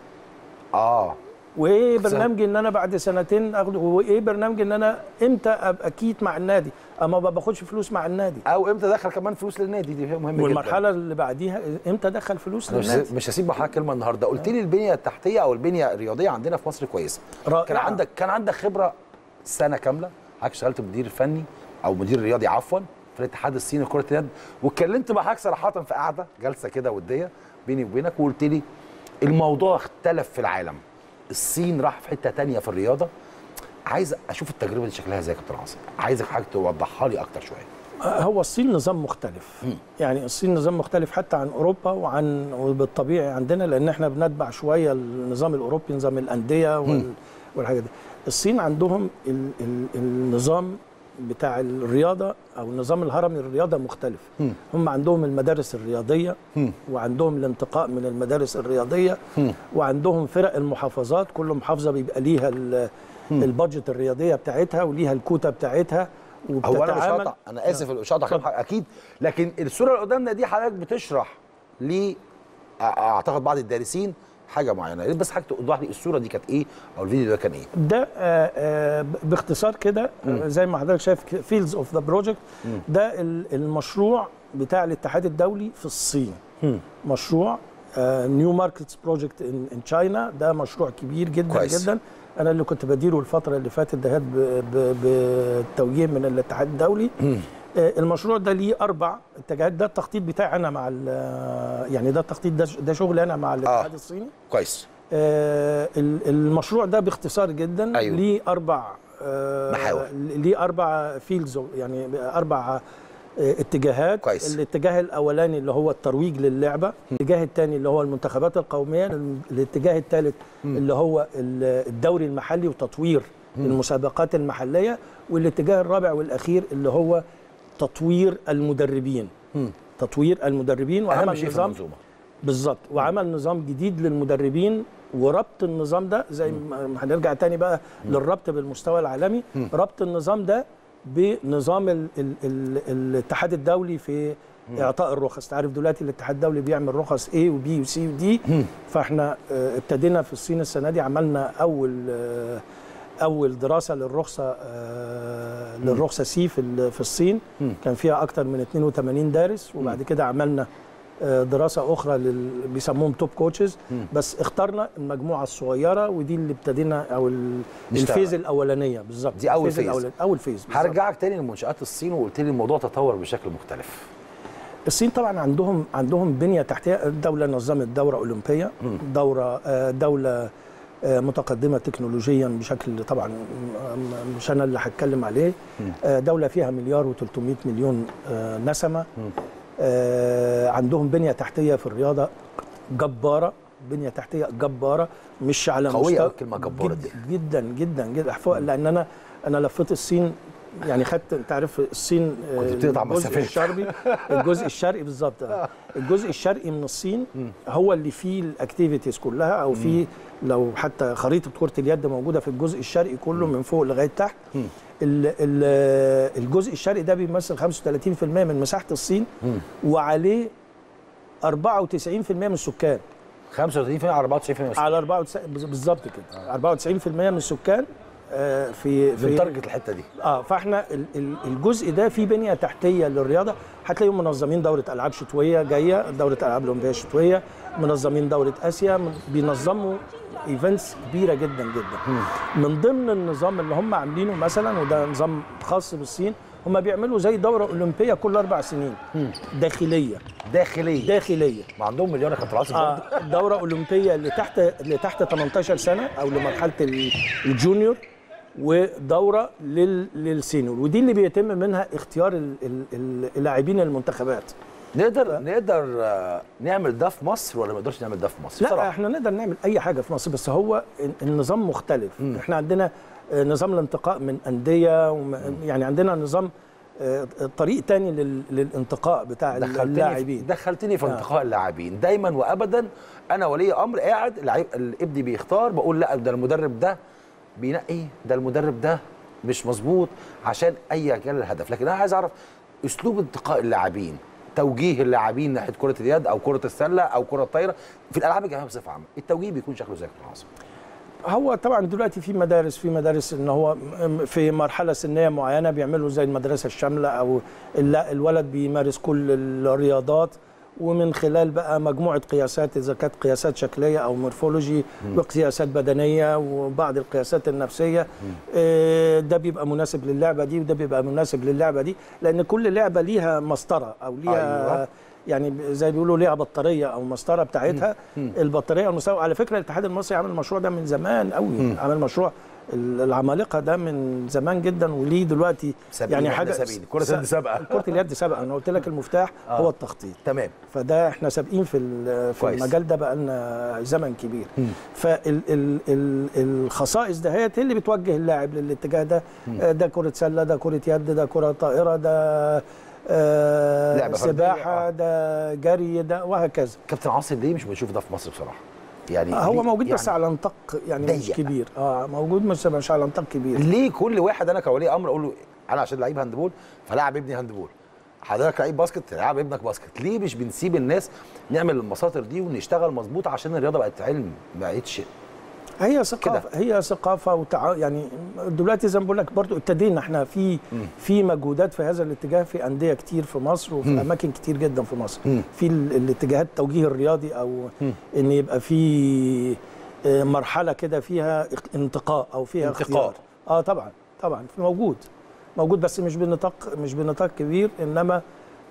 اه وايه برنامج ان انا بعد سنتين اخد وايه برنامج ان انا امتى ابقى كيت مع النادي اما ما باخدش فلوس مع النادي او امتى دخل كمان فلوس للنادي دي مهمه جدا والمرحله اللي بعديها امتى ادخل فلوس أنا مش للنادي مش هسيب حضرتك كلمه النهارده قلت لي البنيه التحتيه او البنيه الرياضيه عندنا في مصر كويسه رائعة. كان عندك كان عندك خبره سنه كامله حضرتك اشتغلت مدير فني او مدير رياضي عفوا في الاتحاد الصيني لكره اليد واتكلمت مع حضرتك صراحه في قعده جلسه كده وديه بيني وبينك وقلت لي الموضوع اختلف في العالم الصين راح في حته تانية في الرياضه عايز اشوف التجربه دي شكلها ازاي يا كابتن عاصم عايزك حضرتك توضحها لي اكتر شويه هو الصين نظام مختلف يعني الصين نظام مختلف حتى عن اوروبا وعن وبالطبيعي عندنا لان احنا بنتبع شويه النظام الاوروبي نظام الانديه وال والحاجات دي الصين عندهم ال ال النظام بتاع الرياضه او النظام الهرمي الرياضه مختلف هم عندهم المدارس الرياضيه وعندهم الانتقاء من المدارس الرياضيه وعندهم فرق المحافظات كل محافظه بيبقى ليها ال- البادجت الرياضيه بتاعتها وليها الكوتا بتاعتها هو انا مش وبتتعامل هقطع انا اسف مش هقطع كلام حضرتك اكيد لكن الصوره اللي قدامنا دي حضرتك بتشرح لي أ- اعتقد بعض الدارسين حاجه معينه يا ريت بس حضرتك توضح لي الصوره دي كانت ايه او الفيديو ده كان ايه ده آه، آه، باختصار كده آه، زي ما حضرتك شايف فيلدز اوف ذا بروجكت ده ال- المشروع بتاع الاتحاد الدولي في الصين مشروع نيو ماركتس بروجكت ان تشاينا ده مشروع كبير جدا كويس. جدا انا اللي كنت بديره الفتره اللي فاتت دهات ب- ب- بالتوجيه من الاتحاد الدولي آه، المشروع ده ليه اربع اتجاهات ده التخطيط بتاعي انا مع ال- يعني ده التخطيط ده ده شغلي انا مع الاتحاد الصيني كويس آه، ال- المشروع ده باختصار جدا أيوه. ليه اربع آه، محاور. ليه اربع فيلدز يعني اربع آه، اتجاهات كويس. الاتجاه الاولاني اللي هو الترويج للعبه الاتجاه الثاني اللي هو المنتخبات القوميه الاتجاه الثالث اللي هو ال- الدوري المحلي وتطوير المسابقات المحليه والاتجاه الرابع والاخير اللي هو تطوير المدربين تطوير المدربين اهم وعمل شيء في نظام المنظومه بالظبط وعمل نظام جديد للمدربين وربط النظام ده زي ما هنرجع تاني بقى للربط بالمستوى العالمي ربط النظام ده بنظام ال ال ال الاتحاد الدولي في اعطاء الرخص تعرف دلوقتي الاتحاد الدولي بيعمل رخص A وبي وسي ودي فاحنا آه، ابتدينا في الصين السنه دي عملنا اول آه، اول دراسه للرخصه آه، للرخصه سي في ال- في الصين كان فيها اكتر من 82 دارس وبعد كده عملنا آه، دراسه اخرى لل... بيسموهم توب كوتشز بس اخترنا المجموعه الصغيره ودي اللي ابتدينا او ال- نشتغل. الفيز الاولانيه بالظبط دي أول الفيز فيز. الأولاني- اول فيز بالظبط. هرجعك تاني لمنشات الصين وقلت لي الموضوع تطور بشكل مختلف الصين طبعا عندهم عندهم بنيه تحتيه الدوله نظمت دوره اولمبيه دوره آه، دوله آه، متقدمه تكنولوجيا بشكل طبعا م- م- مش انا اللي هتكلم عليه آه، دوله فيها مليار و300 مليون آه، نسمه آه، عندهم بنيه تحتيه في الرياضه جباره بنيه تحتيه جباره مش على قوية مستوى أوي الكلمة جبارة جد- دي. جدا جدا جدا فوق لان انا انا لفيت الصين يعني خدت انت عارف الصين آه، كنت بتقطع الجزء مسافات. الشرقي الجزء الشرقي بالظبط آه. الجزء الشرقي من الصين هو اللي فيه الاكتيفيتيز كلها او فيه لو حتى خريطه كره اليد موجوده في الجزء الشرقي كله من فوق لغايه تحت ال- ال- الجزء الشرقي ده بيمثل 35% من مساحه الصين وعليه 94% من السكان 35% على 94% على 94 بالظبط كده 94% من السكان آه، في في بنتارجت الحته دي اه فاحنا ال- ال- الجزء ده فيه بنيه تحتيه للرياضه هتلاقيهم منظمين دوره العاب شتويه جايه دوره العاب اولمبيه الشتويه منظمين دوره اسيا من- بينظموا ايفنتس كبيره جدا جدا من ضمن النظام اللي هم عاملينه مثلا وده نظام خاص بالصين هم بيعملوا زي دوره اولمبيه كل اربع سنين داخليه داخليه داخليه ما عندهم مليون يا كابتن عاصم برضه آه دوره اولمبيه اللي تحت اللي تحت 18 سنه او لمرحله ال- الجونيور ودوره لل للسينيور ودي اللي بيتم منها اختيار ال- ال- ال- اللاعبين المنتخبات نقدر نقدر آه، نعمل ده في مصر ولا ما نقدرش نعمل ده في مصر لا احنا نقدر نعمل اي حاجه في مصر بس هو ال- النظام مختلف م. احنا عندنا آه، نظام الانتقاء من انديه وم... يعني عندنا نظام آه، طريق تاني لل... للانتقاء بتاع دخلتني اللاعبين في دخلتني في آه. انتقاء اللاعبين دايما وابدا انا ولي امر قاعد اللعيب ابني بيختار بقول لا ده المدرب ده بينقي ده المدرب ده مش مظبوط عشان اي كان الهدف لكن انا عايز اعرف اسلوب انتقاء اللاعبين توجيه اللاعبين ناحيه كره اليد او كره السله او كره الطايره في الالعاب الجماعيه بصفه عامه التوجيه بيكون شكله زي كابتن عاصم هو طبعا دلوقتي في مدارس في مدارس ان هو م- في مرحله سنيه معينه بيعملوا زي المدرسه الشامله او الل- الولد بيمارس كل الرياضات ومن خلال بقى مجموعه قياسات اذا كانت قياسات شكليه او مورفولوجي وقياسات بدنيه وبعض القياسات النفسيه آه، ده بيبقى مناسب للعبه دي وده بيبقى مناسب للعبه دي لان كل لعبه ليها مسطره او ليها أيوة. يعني زي ما بيقولوا ليها بطاريه او مسطره بتاعتها البطاريه المساويه على فكره الاتحاد المصري عمل المشروع ده من زمان قوي عمل مشروع ال- العمالقه ده من زمان جدا وليه دلوقتي سابقين يعني إحنا حاجه سابقين. كرة س- اليد سابقة. كره اليد سابقه انا قلت لك المفتاح آه. هو التخطيط تمام فده احنا سابقين في ال- في كويس. المجال ده بقى لنا زمن كبير فالخصائص ده هي اللي بتوجه اللاعب للاتجاه ده آه، ده كره سله ده كره يد ده كره طائره ده آه، لعبة فردية، سباحه آه. ده جري ده وهكذا كابتن عاصم ليه مش بنشوف ده في مصر بصراحه يعني هو ليه- موجود بس يعني على نطاق يعني مش ضيق. كبير اه موجود بس مش على نطاق كبير ليه كل واحد انا كولي امر اقول له انا عشان لعيب هاندبول فلاعب ابني هاندبول حضرتك لعيب باسكت تلعب ابنك باسكت ليه مش بنسيب الناس نعمل المساطر دي ونشتغل مظبوط عشان الرياضه بقت علم ما بقتش هي ثقافه هي ثقافه وتع... يعني دلوقتي زي ما بقول لك برضو ابتدينا احنا في في مجهودات في هذا الاتجاه في انديه كتير في مصر وفي اماكن كتير جدا في مصر مم. في ال- الاتجاهات التوجيه الرياضي او ان يبقى في آه، مرحله كده فيها اخ- انتقاء او فيها انتقاء. اختيار اه طبعا طبعا في موجود موجود بس مش بنطاق مش بنطاق كبير انما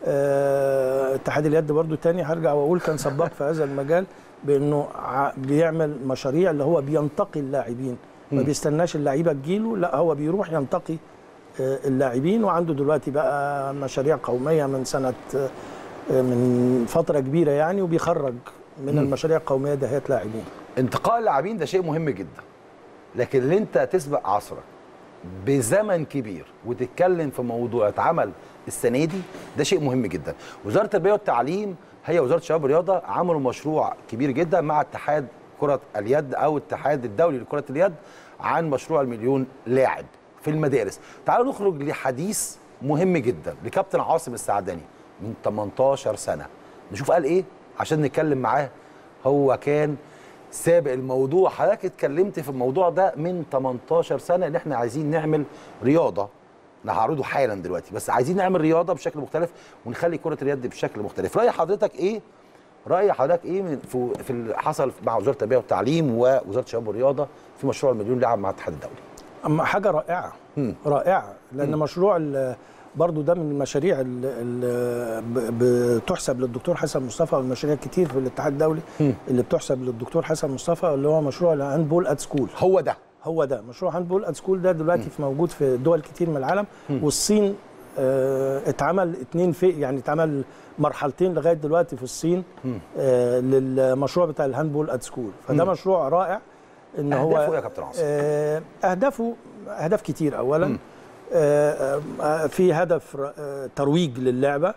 آه، اتحاد اليد برضو تاني هرجع واقول كان سباق في هذا المجال بانه ع- بيعمل مشاريع اللي هو بينتقي اللاعبين ما بيستناش اللعيبه تجيله لا هو بيروح ينتقي آه، اللاعبين وعنده دلوقتي بقى مشاريع قوميه من سنه آه، من فتره كبيره يعني وبيخرج من المشاريع القوميه دهيات لاعبين انتقاء اللاعبين ده شيء مهم جدا لكن اللي انت تسبق عصرك بزمن كبير وتتكلم في موضوع اتعمل السنه دي ده شيء مهم جدا وزاره التربيه والتعليم هي وزاره الشباب والرياضه عملوا مشروع كبير جدا مع اتحاد كره اليد او الاتحاد الدولي لكره اليد عن مشروع المليون لاعب في المدارس تعالوا نخرج لحديث مهم جدا لكابتن عاصم السعداني من 18 سنه نشوف قال ايه عشان نتكلم معاه هو كان سابق الموضوع حضرتك اتكلمت في الموضوع ده من 18 سنه ان احنا عايزين نعمل رياضه انا هعرضه حالا دلوقتي بس عايزين نعمل رياضه بشكل مختلف ونخلي كره اليد بشكل مختلف راي حضرتك ايه راي حضرتك ايه من في, في اللي حصل مع وزاره التربيه والتعليم ووزاره الشباب والرياضه في مشروع المليون لاعب مع الاتحاد الدولي اما حاجه رائعه مم. رائعه لان مشروع ال- برضو ده من المشاريع اللي بتحسب للدكتور حسن مصطفى والمشاريع كتير في الاتحاد الدولي اللي بتحسب للدكتور حسن مصطفى اللي هو مشروع الهاندبول ات سكول هو ده هو ده مشروع هاندبول ات سكول ده دلوقتي في موجود في دول كتير من العالم والصين آه اتعمل اتنين في يعني اتعمل مرحلتين لغايه دلوقتي في الصين آه للمشروع بتاع الهاندبول ات سكول فده مشروع رائع ان هو أهدافه إيه يا كابتن عاصم؟ آه اهدافه اهداف كتير اولا آه، آه، في هدف آه، ترويج للعبه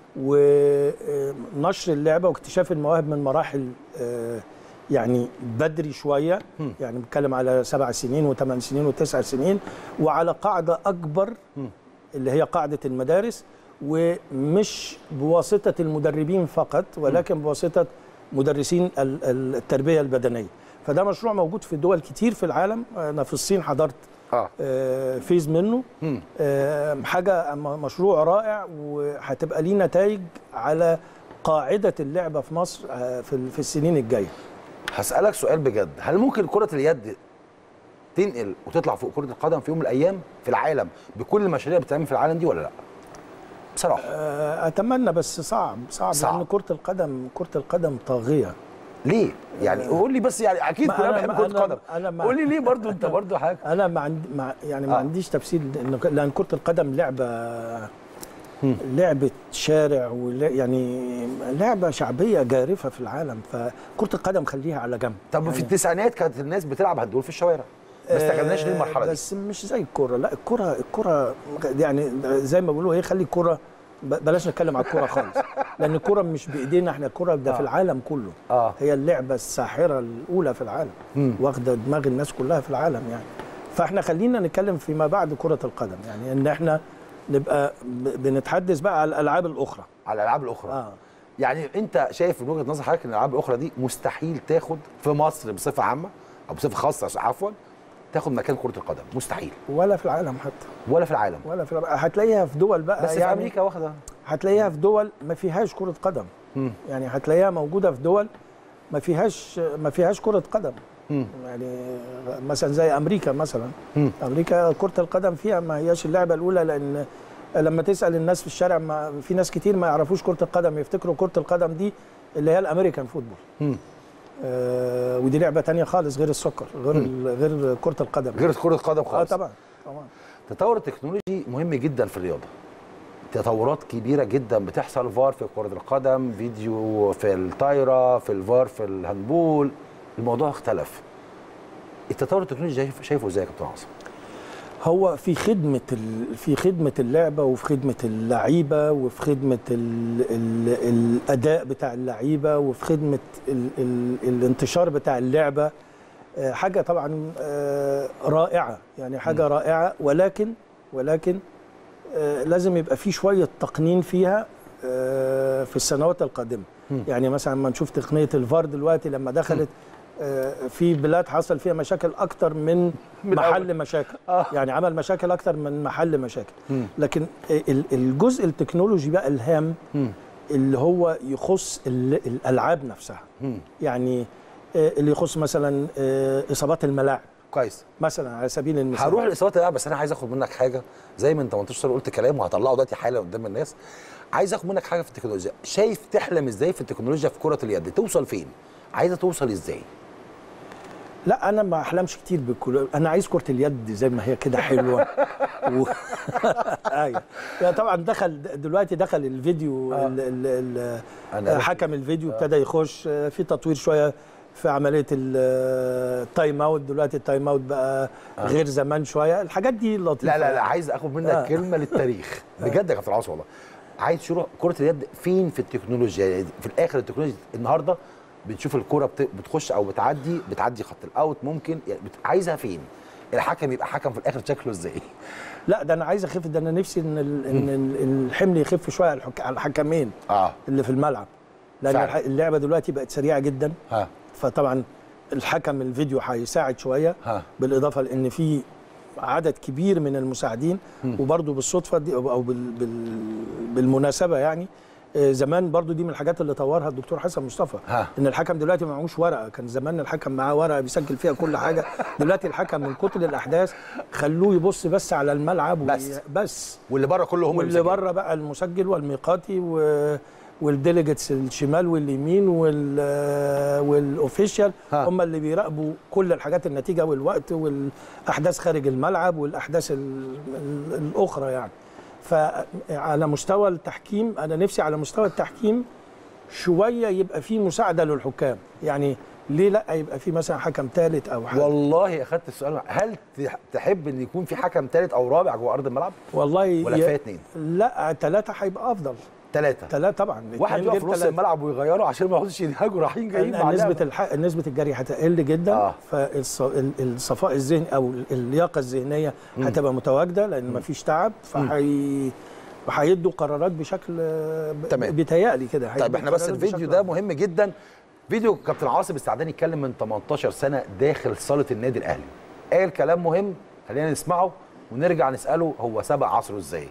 ونشر اللعبه واكتشاف المواهب من مراحل آه، يعني بدري شويه يعني بنتكلم على سبع سنين وثمان سنين وتسع سنين وعلى قاعده اكبر اللي هي قاعده المدارس ومش بواسطه المدربين فقط ولكن بواسطه مدرسين ال- ال- التربيه البدنيه فده مشروع موجود في دول كتير في العالم انا في الصين حضرت اه آه، فيز منه مم. آه، حاجه م- مشروع رائع وهتبقى ليه نتائج على قاعده اللعبه في مصر آه، في ال- في السنين الجايه هسألك سؤال بجد هل ممكن كرة اليد تنقل وتطلع فوق كرة القدم في يوم من الأيام في العالم بكل المشاريع اللي بتتعمل في العالم دي ولا لا؟ بصراحة آه، اتمنى بس صعب صعب, صعب. لان كره القدم كره القدم طاغيه ليه؟ يعني قول لي بس يعني أكيد ما كلنا أنا- بنحب ما كرة أنا- القدم أنا ما- قول لي ليه برضو أنت برضو حاجة انا ما عندي ما يعني ما آه. عنديش تفسير إنه- لان كره القدم لعبه لعبه شارع ولا يعني لعبه شعبيه جارفه في العالم فكره القدم خليها على جنب طب في التسعينات كانت الناس بتلعب هندول في الشوارع ما استغلناش ليه آه، المرحله دي بس مش زي الكوره لا الكوره الكوره يعني زي ما بيقولوا ايه خلي الكوره ب- بلاش نتكلم على الكوره خالص لان الكوره مش بايدينا احنا الكوره ده آه. في العالم كله اه هي اللعبه الساحره الاولى في العالم مم. واخده دماغ الناس كلها في العالم يعني فاحنا خلينا نتكلم فيما بعد كره القدم يعني ان احنا نبقى ب- بنتحدث بقى على الالعاب الاخرى على الالعاب الاخرى اه يعني انت شايف من وجهه نظر حضرتك ان الالعاب الاخرى دي مستحيل تاخد في مصر بصفه عامه او بصفه خاصه عفوا تاخد مكان كره القدم مستحيل ولا في العالم حتى ولا في العالم ولا في العالم. هتلاقيها في دول بقى بس في يعني امريكا واخده هتلاقيها في دول ما فيهاش كرة قدم مم. يعني هتلاقيها موجودة في دول ما فيهاش ما فيهاش كرة قدم مم. يعني مثلا زي أمريكا مثلا مم. أمريكا كرة القدم فيها ما هياش اللعبة الأولى لأن لما تسأل الناس في الشارع ما في ناس كتير ما يعرفوش كرة القدم يفتكروا كرة القدم دي اللي هي الأمريكان فوتبول مم. آه ودي لعبة تانية خالص غير السكر غير ال- غير كرة القدم غير كره القدم اه خالص طبعا طبعا تطور التكنولوجي مهم جدا في الرياضه تطورات كبيره جدا بتحصل فار في كره القدم فيديو في الطايره في الفار في الهاندبول الموضوع اختلف التطور التكنولوجي شايف- شايفه ازاي يا كابتن عاصم هو في خدمة ال... في خدمة اللعبة وفي خدمة اللعيبة وفي خدمة ال... ال... الأداء بتاع اللعيبة وفي خدمة ال... ال... الانتشار بتاع اللعبة آه، حاجة طبعا آه، رائعة يعني حاجة رائعة ولكن ولكن آه، لازم يبقى في شوية تقنين فيها آه، في السنوات القادمة مم. يعني مثلا لما نشوف تقنية الفار دلوقتي لما دخلت آه، في بلاد حصل فيها مشاكل أكتر من من محل أول. مشاكل آه. يعني عمل مشاكل اكتر من محل مشاكل مم. لكن ال- الجزء التكنولوجي بقى الهام مم. اللي هو يخص ال- الالعاب نفسها مم. يعني آه، اللي يخص مثلا آه، اصابات الملاعب كويس مثلا على سبيل المثال هروح لاصابات اللاعب بس انا عايز اخد منك حاجه زي ما انت 18 سنه قلت كلام وهطلعه دلوقتي حالا قدام الناس عايز اخد منك حاجه في التكنولوجيا شايف تحلم ازاي في التكنولوجيا في كره اليد توصل فين عايزه توصل ازاي لا انا ما احلمش كتير بالكل انا عايز كره اليد زي ما هي كده حلوه و... ايوه يعني طبعا دخل دلوقتي دخل الفيديو آه. ال... ال... ال... أنا عرفت. حكم الفيديو ابتدى يخش آه، في تطوير شويه في عمليه ال- التايم اوت دلوقتي التايم اوت بقى آه. غير زمان شويه الحاجات دي لطيفه لا لا لا يعني. عايز اخد منك آه. كلمه للتاريخ بجد يا كابتن عاصم والله عايز شروح كره اليد فين في التكنولوجيا يعني في الاخر التكنولوجيا النهارده بنشوف الكره بت- بتخش او بتعدي بتعدي خط الاوت ممكن يعني بت- عايزها فين الحكم يبقى حكم في الاخر شكله ازاي لا ده انا عايز اخف ده انا نفسي ان ال- ان ال- الحمل يخف شويه على الحك- على الحكمين اه اللي في الملعب لان فعلا. الح- اللعبه دلوقتي بقت سريعه جدا ها فطبعا الحكم الفيديو هيساعد شويه ها بالاضافه لان في عدد كبير من المساعدين وبرضه بالصدفه دي او بال بال بالمناسبه يعني آه، زمان برضو دي من الحاجات اللي طورها الدكتور حسن مصطفى ها. ان الحكم دلوقتي ما معهوش ورقه كان زمان الحكم معاه ورقه بيسجل فيها كل حاجه دلوقتي الحكم من كتر الاحداث خلوه يبص بس على الملعب وي- بس. بس واللي بره كله هم واللي المسجلين. بره بقى المسجل والميقاتي و والديليجيتس الشمال واليمين وال والاوفيشال ها. هم اللي بيراقبوا كل الحاجات النتيجه والوقت والاحداث خارج الملعب والاحداث ال- ال- الاخرى يعني فعلى مستوى التحكيم انا نفسي على مستوى التحكيم شويه يبقى في مساعده للحكام يعني ليه لا يبقى في مثلا حكم ثالث او حاجه والله اخدت السؤال هل تح- تحب ان يكون في حكم ثالث او رابع جوه ارض الملعب والله ولا ي- كفايه اثنين لا ثلاثه هيبقى افضل ثلاثه ثلاثه طبعا واحد اتنين يقف في غير نص تلاتة. الملعب ويغيره عشان ما يقعدوش ينهاجوا رايحين جايين مع نسبة اللعبة. الح... نسبة الجري هتقل جدا آه. آه. فالصفاء الذهني او اللياقة الذهنية هتبقى متواجدة لان مفيش تعب فهي وهيدوا قرارات بشكل تمام. بيتهيألي كده طيب هيدوا احنا بس قرارات الفيديو بشكل ده أفضل. مهم جدا فيديو كابتن عاصم استعداني يتكلم من 18 سنه داخل صاله النادي الاهلي قال كلام مهم خلينا نسمعه ونرجع نساله هو سبق عصره ازاي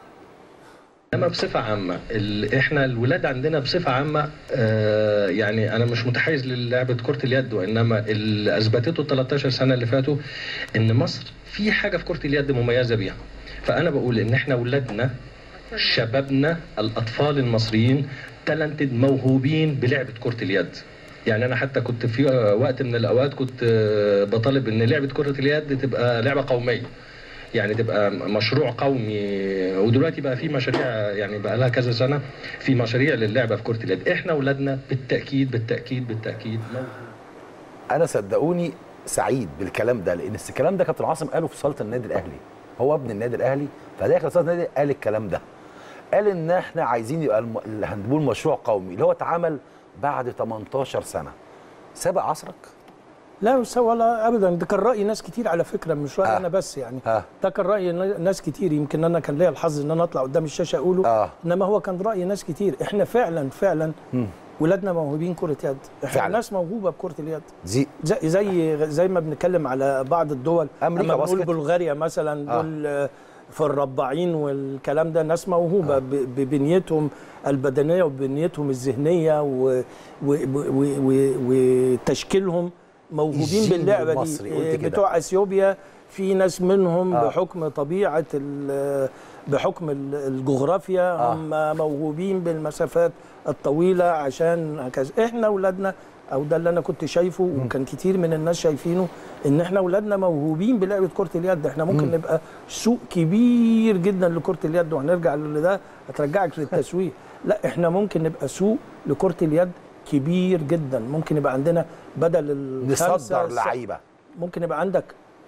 انما بصفه عامه ال... احنا الولاد عندنا بصفه عامه آه يعني انا مش متحيز للعبه كره اليد وانما اللي اثبتته ال 13 سنه اللي فاتوا ان مصر في حاجه في كره اليد مميزه بيها فانا بقول ان احنا ولادنا شبابنا الاطفال المصريين تالنتد موهوبين بلعبه كره اليد يعني انا حتى كنت في وقت من الاوقات كنت آه، بطالب ان لعبه كره اليد تبقى لعبه قوميه يعني تبقى مشروع قومي ودلوقتي بقى في مشاريع يعني بقى لها كذا سنه في مشاريع للعبه في كره اليد احنا اولادنا بالتاكيد بالتاكيد بالتاكيد انا صدقوني سعيد بالكلام ده لان الكلام ده كابتن عاصم قاله في صاله النادي الاهلي هو ابن النادي الاهلي فداخل صاله النادي قال الكلام ده قال ان احنا عايزين يبقى الم- الهاندبول مشروع قومي اللي هو اتعمل بعد 18 سنه سابق عصرك لا بس ولا ابدا ده كان راي ناس كتير على فكره مش رايي آه. انا بس يعني آه. ده كان راي ناس كتير يمكن انا كان ليا الحظ ان انا اطلع قدام الشاشه اقوله آه. انما هو كان راي ناس كتير احنا فعلا فعلا ولادنا موهوبين كره يد احنا فعلا. ناس موهوبه بكره اليد زي زي زي زي ما بنتكلم على بعض الدول أمريكا لما بنقول باسكت. بلغاريا مثلا آه. دول آه. في الرباعين والكلام ده ناس موهوبه آه. ببنيتهم البدنيه وبنيتهم الذهنيه و- و- و- و- وتشكيلهم موهوبين الجيل باللعبه المصري، قلت دي كده. بتوع اثيوبيا في ناس منهم آه. آه. بحكم طبيعه ال- بحكم ال- الجغرافيا آه. آه. هم موهوبين بالمسافات الطويله عشان هكذا احنا اولادنا او ده اللي انا كنت شايفه وكان كتير من الناس شايفينه ان احنا اولادنا موهوبين بلعبه كره اليد احنا ممكن نبقى سوق كبير جدا لكره اليد وهنرجع لده هترجعك للتسويق لا احنا ممكن نبقى سوق لكره اليد كبير جدا ممكن يبقى عندنا بدل الخمسه نصدر الس- لعيبه ممكن يبقى عندك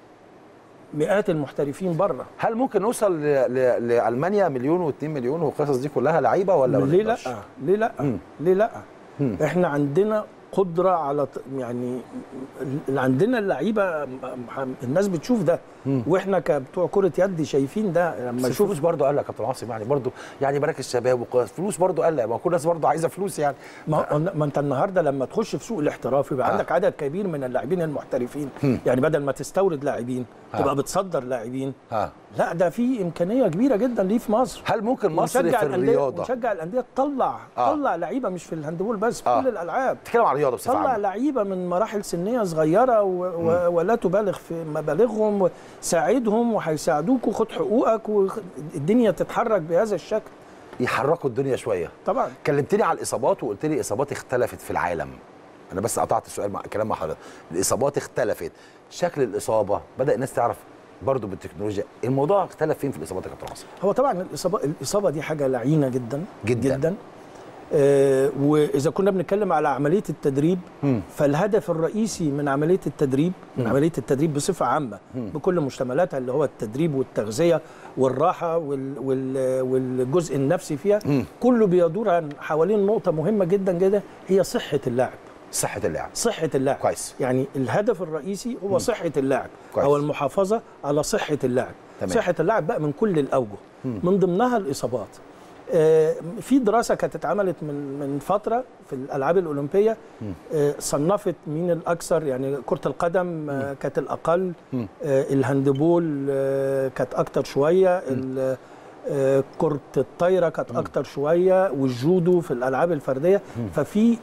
مئات المحترفين بره هل ممكن نوصل ل- ل- لالمانيا مليون و2 مليون والقصص دي كلها لعيبه ولا ما ليه لا نقدرش؟ ليه لا مم. ليه لا مم. احنا عندنا قدره على ط- يعني اللي عندنا اللعيبه م- م- الناس بتشوف ده واحنا كبتوع كره يد شايفين ده لما بس نشوف الفلوس برضه قال لك يا كابتن عاصم يعني برضه يعني مراكز شباب وفلوس برضه قال ما كل الناس برضه عايزه فلوس يعني ما, ما انت النهارده لما تخش في سوق الاحتراف يبقى آه. آه. عندك عدد كبير من اللاعبين المحترفين يعني بدل ما تستورد لاعبين آه. تبقى بتصدر لاعبين ها لا ده في امكانيه كبيره جدا ليه في مصر هل ممكن مصر ونشجع في الأندية- الرياضه ونشجع الانديه تطلع آه. تطلع لعيبه مش في الهاندبول بس في آه. كل الالعاب تتكلم عن الرياضه بصفه طلع عامه لعيبه من مراحل سنيه صغيره و... و... ولا تبالغ في مبالغهم ساعدهم وهيساعدوك وخد حقوقك والدنيا تتحرك بهذا الشكل يحركوا الدنيا شويه طبعا كلمتني على الاصابات وقلت لي الاصابات اختلفت في العالم انا بس قطعت السؤال مع كلام مع حضرتك الاصابات اختلفت شكل الاصابه بدا الناس تعرف برضه بالتكنولوجيا الموضوع اختلف فين في الاصابات يا كابتن عاصم هو طبعا الاصابه الاصابه دي حاجه لعينه جدا جداً. جدا آه واذا كنا بنتكلم على عمليه التدريب مم. فالهدف الرئيسي من عمليه التدريب من عمليه التدريب بصفه عامه بكل مشتملاتها اللي هو التدريب والتغذيه والراحه وال وال والجزء النفسي فيها مم. كله بيدور عن حوالين نقطه مهمه جدا جدا هي صحه اللاعب صحه اللعب صحه اللاعب كويس. يعني الهدف الرئيسي هو صحه اللاعب كويس. او المحافظه على صحه اللاعب تمام. صحه اللاعب بقى من كل الاوجه من ضمنها الاصابات آه، في دراسه كانت اتعملت من من فتره في الالعاب الاولمبيه آه، صنفت مين الاكثر يعني كره القدم آه، كانت الاقل آه، الهاندبول آه، كانت اكتر شويه ال- آه، كره الطايره كانت اكتر شويه والجودو في الالعاب الفرديه ففي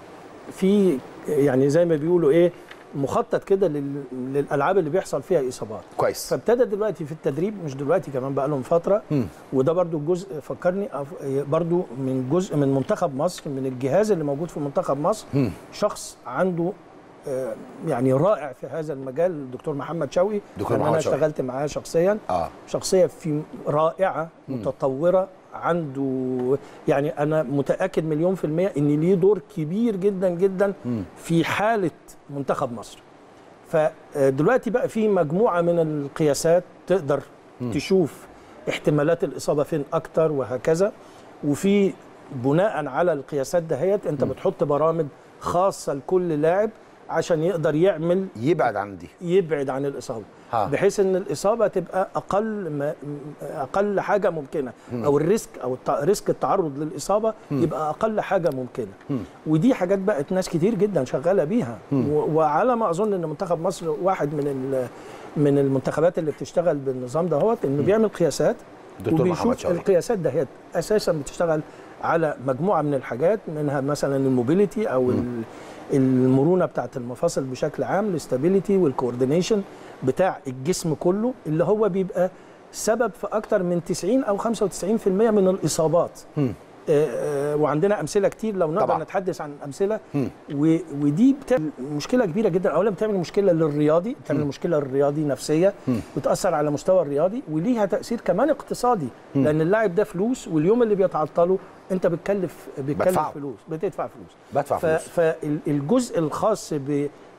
في يعني زي ما بيقولوا ايه مخطط كده لل- للالعاب اللي بيحصل فيها اصابات كويس فابتدى دلوقتي في التدريب مش دلوقتي كمان بقى لهم فتره مم. وده برضو جزء فكرني أف- برضو من جزء من منتخب مصر من الجهاز اللي موجود في منتخب مصر مم. شخص عنده آه، يعني رائع في هذا المجال الدكتور محمد شوقي دكتور لأن محمد انا شوقي. اشتغلت معاه شخصيا اه شخصيه في رائعه متطوره عنده يعني انا متاكد مليون في الميه ان ليه دور كبير جدا جدا في حاله منتخب مصر فدلوقتي بقى في مجموعه من القياسات تقدر تشوف احتمالات الاصابه فين اكتر وهكذا وفي بناء على القياسات دهيت انت بتحط برامج خاصه لكل لاعب عشان يقدر يعمل يبعد عن دي يبعد عن الاصابه ها. بحيث ان الاصابه تبقى اقل ما اقل حاجه ممكنه او الريسك او الت- ريسك التعرض للاصابه يبقى اقل حاجه ممكنه ودي حاجات بقت ناس كتير جدا شغاله بيها و- وعلى ما اظن ان منتخب مصر واحد من ال- من المنتخبات اللي بتشتغل بالنظام دهوت انه بيعمل قياسات دكتور محمد وبيشوف شوقي. القياسات دهيت اساسا بتشتغل على مجموعه من الحاجات منها مثلا الموبيليتي او ال- المرونه بتاعت المفاصل بشكل عام الاستابيليتي والكوردينيشن بتاع الجسم كله اللي هو بيبقى سبب في اكتر من 90 او 95% من الاصابات مم. آه، آه، وعندنا امثله كتير لو نقدر طبعا. نتحدث عن امثله مم. و- ودي بتعمل مشكله كبيره جدا اولا بتعمل مشكله للرياضي بتعمل مشكله للرياضي نفسيه بتاثر على مستوى الرياضي وليها تاثير كمان اقتصادي لان اللاعب ده فلوس واليوم اللي بيتعطله انت بتكلف بتكلف بدفعه. فلوس بتدفع فلوس بدفع فلوس. فالجزء الخاص ب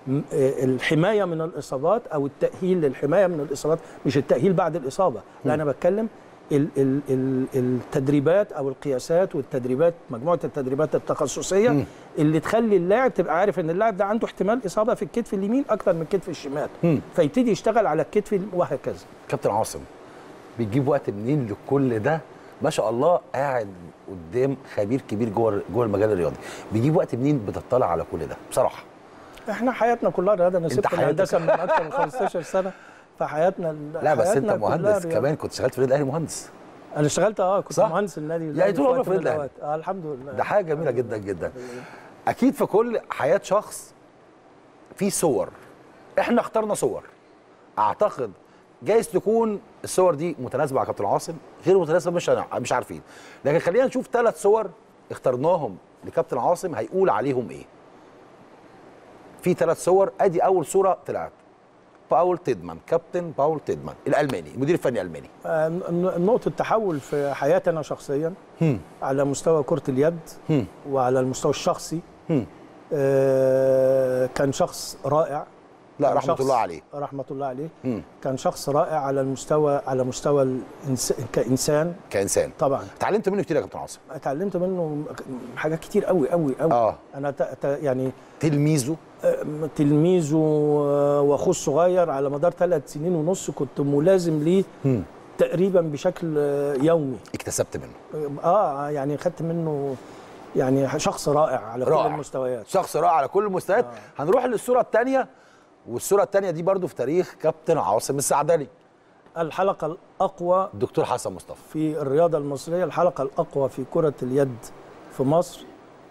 م- آه، الحمايه من الاصابات او التاهيل للحمايه من الاصابات مش التاهيل بعد الاصابه لا انا بتكلم ال- ال- ال- التدريبات او القياسات والتدريبات مجموعه التدريبات التخصصيه مم. اللي تخلي اللاعب تبقى عارف ان اللاعب ده عنده احتمال اصابه في الكتف اليمين اكتر من الكتف الشمال مم. فيبتدي يشتغل على الكتف ال- وهكذا كابتن عاصم بيجيب وقت منين لكل ده ما شاء الله قاعد قدام خبير كبير جوه جوه المجال الرياضي بيجيب وقت منين بتطلع على كل ده بصراحه احنا حياتنا كلها رياضه انا سبت حياتك- الهندسه من اكثر من 15 سنه فحياتنا لا بس انت حياتنا كلها مهندس رياضة. كمان كنت شغال في النادي الاهلي مهندس انا اشتغلت اه كنت صح؟ مهندس النادي يعني الأهلي طول في عمرك وقت في من النادي الأوقات. اه الحمد لله ده حاجه جميله جدا جدا اكيد في كل حياه شخص في صور احنا اخترنا صور اعتقد جايز تكون الصور دي متناسبه مع كابتن عاصم غير متناسبه مش مش عارفين لكن خلينا نشوف ثلاث صور اخترناهم لكابتن عاصم هيقول عليهم ايه في ثلاث صور ادي اول صوره طلعت باول تيدمان كابتن باول تيدمان الالماني المدير الفني الالماني آه، ن- نقطه تحول في حياتي انا شخصيا هم. على مستوى كره اليد هم. وعلى المستوى الشخصي هم. آه، كان شخص رائع لا كان رحمه شخص- الله عليه رحمه الله عليه هم. كان شخص رائع على المستوى على مستوى الإنس... كانسان كانسان طبعا اتعلمت منه كتير يا كابتن عاصم اتعلمت منه حاجات كتير قوي قوي قوي اه انا ت... ت... يعني تلميذه تلميذه واخوه الصغير على مدار ثلاث سنين ونص كنت ملازم ليه هم. تقريبا بشكل يومي اكتسبت منه اه يعني خدت منه يعني شخص رائع على كل رائع. المستويات شخص رائع على كل المستويات آه. هنروح للصوره الثانيه والصوره الثانيه دي برضو في تاريخ كابتن عاصم السعدلي الحلقه الاقوى الدكتور حسن مصطفى في الرياضه المصريه الحلقه الاقوى في كره اليد في مصر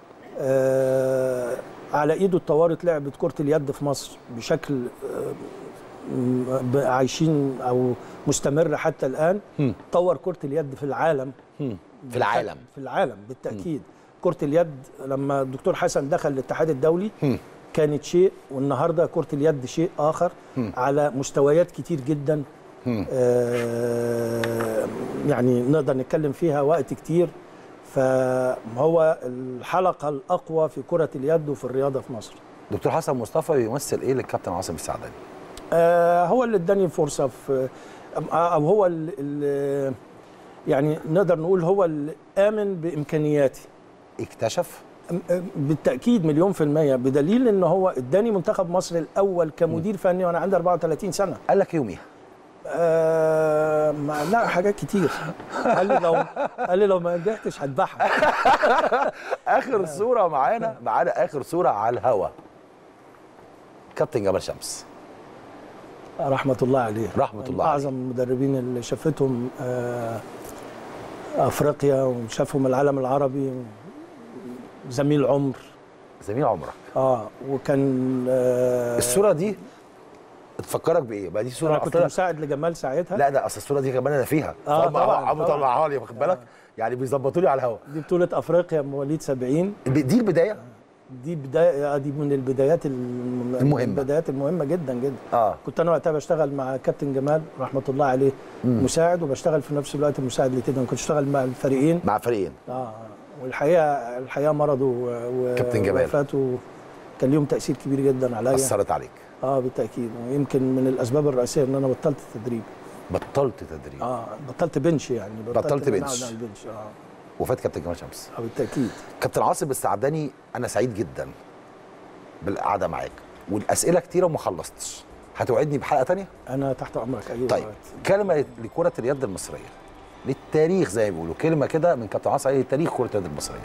آه على ايده اتطورت لعبه كره اليد في مصر بشكل آه م- عايشين او مستمر حتى الان هم. طور كره اليد في العالم هم. في العالم في العالم بالتاكيد كره اليد لما الدكتور حسن دخل الاتحاد الدولي هم. كانت شيء والنهارده كره اليد شيء اخر هم. على مستويات كتير جدا هم. آه يعني نقدر نتكلم فيها وقت كتير فهو الحلقه الاقوى في كره اليد وفي الرياضه في مصر دكتور حسن مصطفى بيمثل ايه للكابتن عاصم السعدلي آه هو اللي اداني فرصه في او هو اللي يعني نقدر نقول هو اللي امن بامكانياتي اكتشف بالتاكيد مليون في الميه بدليل ان هو اداني منتخب مصر الاول كمدير فني وانا عندي 34 سنه قال لك يوميها آه ما لا حاجات كتير قال لي لو قال لي لو ما نجحتش هذبحك اخر صوره معانا معانا اخر صوره على الهوا كابتن جمال شمس رحمه الله عليه رحمة الله من اعظم المدربين اللي شافتهم آه افريقيا وشافهم العالم العربي زميل عمر زميل عمرك اه وكان آه الصوره دي تفكرك بايه بقى دي صوره انا كنت أصل- مساعد لجمال ساعتها لا ده اصل الصوره دي كمان انا فيها آه، فهم طبعاً، عمو طبعاً. طلعها لي واخد بالك يعني بيظبطوا لي على الهوا دي بطوله افريقيا مواليد 70 دي البدايه دي بدايه آه، دي من البدايات الم- المهمة. البدايات المهمه جدا جدا اه كنت انا وقتها بشتغل مع كابتن جمال رحمه الله عليه مساعد وبشتغل في نفس الوقت مساعد لكده كنت اشتغل مع الفريقين مع فريقين اه والحقيقه الحقيقه مرضه و- و- كابتن جمال. وفاته كان ليهم تاثير كبير جدا عليا اثرت عليك اه بالتاكيد ويمكن من الاسباب الرئيسيه ان انا بطلت التدريب بطلت تدريب اه بطلت بنش يعني بطلت إن أنا بنش. أقعد على البنش اه وفاه كابتن جمال شمس آه، بالتاكيد كابتن عاصم السعداني انا سعيد جدا بالقعده معاك والاسئله كتيره وما خلصتش هتوعدني بحلقه تانية انا تحت امرك اي طيب وقت. كلمه لكره اليد المصريه للتاريخ زي ما بيقولوا كلمه كده من كابتن عاصم عليه تاريخ كره اليد المصريه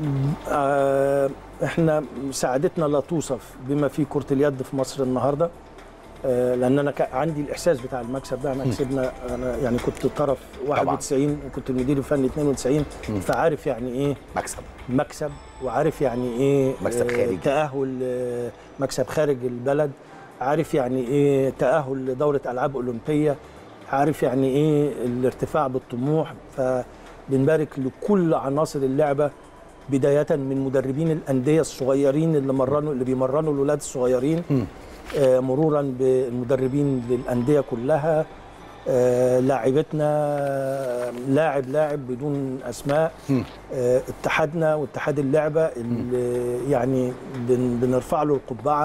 آه احنا سعادتنا لا توصف بما فيه كره اليد في مصر النهارده آه لان انا كا- عندي الاحساس بتاع المكسب ده انا كسبنا انا يعني كنت طرف 91 وكنت المدير الفني 92 فعارف يعني ايه مكسب مكسب وعارف يعني ايه مكسب آه، خارجي. تاهل آه، مكسب خارج البلد عارف يعني ايه تاهل لدوره العاب اولمبيه عارف يعني ايه الارتفاع بالطموح فبنبارك لكل عناصر اللعبه بدايه من مدربين الانديه الصغيرين اللي مرنوا اللي بيمرنوا الاولاد الصغيرين آه، مرورا بالمدربين للانديه كلها آه، لاعبتنا آه، لاعب لاعب بدون اسماء آه، اتحادنا واتحاد اللعبه اللي يعني بن- بنرفع له القبعه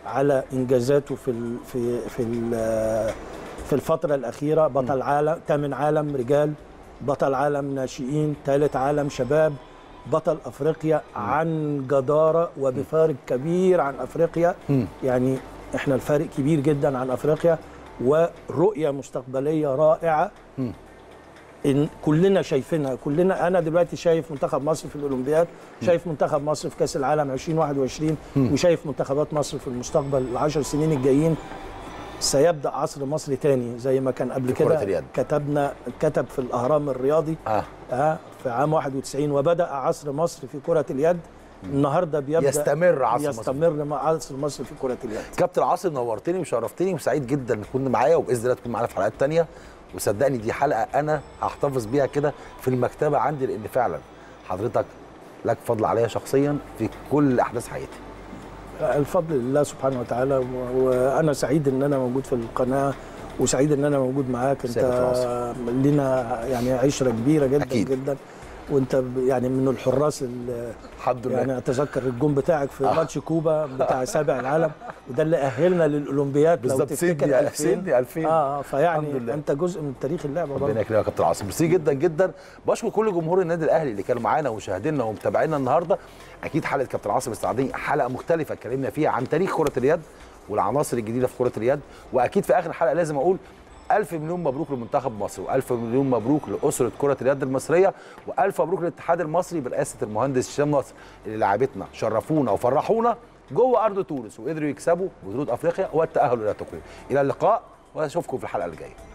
على انجازاته في ال في في ال في الفتره الاخيره بطل عالم ثامن عالم رجال بطل عالم ناشئين ثالث عالم شباب بطل افريقيا عن جداره وبفارق كبير عن افريقيا مم. يعني احنا الفارق كبير جدا عن افريقيا ورؤيه مستقبليه رائعه مم. ان كلنا شايفينها كلنا انا دلوقتي شايف منتخب مصر في الاولمبياد شايف منتخب مصر في كاس العالم 2021 وشايف منتخبات مصر في المستقبل العشر سنين الجايين سيبدا عصر مصر تاني زي ما كان قبل في كرة كده اليد. كتبنا كتب في الاهرام الرياضي اه آه في عام 91 وبدا عصر مصر في كره اليد النهارده بيبدا يستمر عصر مصر. يستمر مع عصر مصر في كره اليد كابتن عاصم نورتني وشرفتني وسعيد جدا ان تكون معايا وباذن الله تكون معانا في حلقات تانية وصدقني دي حلقه انا هحتفظ بيها كده في المكتبه عندي لان فعلا حضرتك لك فضل عليا شخصيا في كل احداث حياتي الفضل لله سبحانه وتعالى و- وانا سعيد ان انا موجود في القناه وسعيد ان انا موجود معاك انت سيادة العاصمة. لنا يعني عشره كبيره جدا أكيد. جدا وانت ب- يعني من الحراس ال- الحمد لله يعني اتذكر الجون بتاعك في آه. ماتش كوبا بتاع سابع العالم وده اللي اهلنا للاولمبياد لو بالظبط تفتكر سيدني 2000 سيدني 2000 اه آه، فيعني الحمد لله. انت جزء من تاريخ اللعبه برضه ربنا يكرمك يا كابتن عاصم ميرسي جدا جدا بشكر كل جمهور النادي الاهلي اللي كانوا معانا ومشاهدينا ومتابعينا النهارده اكيد حلقه كابتن عاصم السعدي حلقه مختلفه اتكلمنا فيها عن تاريخ كره اليد والعناصر الجديده في كره اليد واكيد في اخر الحلقه لازم اقول ألف مليون مبروك لمنتخب مصر وألف مليون مبروك لأسرة كرة اليد المصرية وألف مبروك للاتحاد المصري برئاسة المهندس هشام نصر اللي لعبتنا شرفونا وفرحونا جوه أرض تونس وقدروا يكسبوا بطولة أفريقيا والتأهل إلى طوكيو إلى اللقاء وأشوفكم في الحلقة الجاية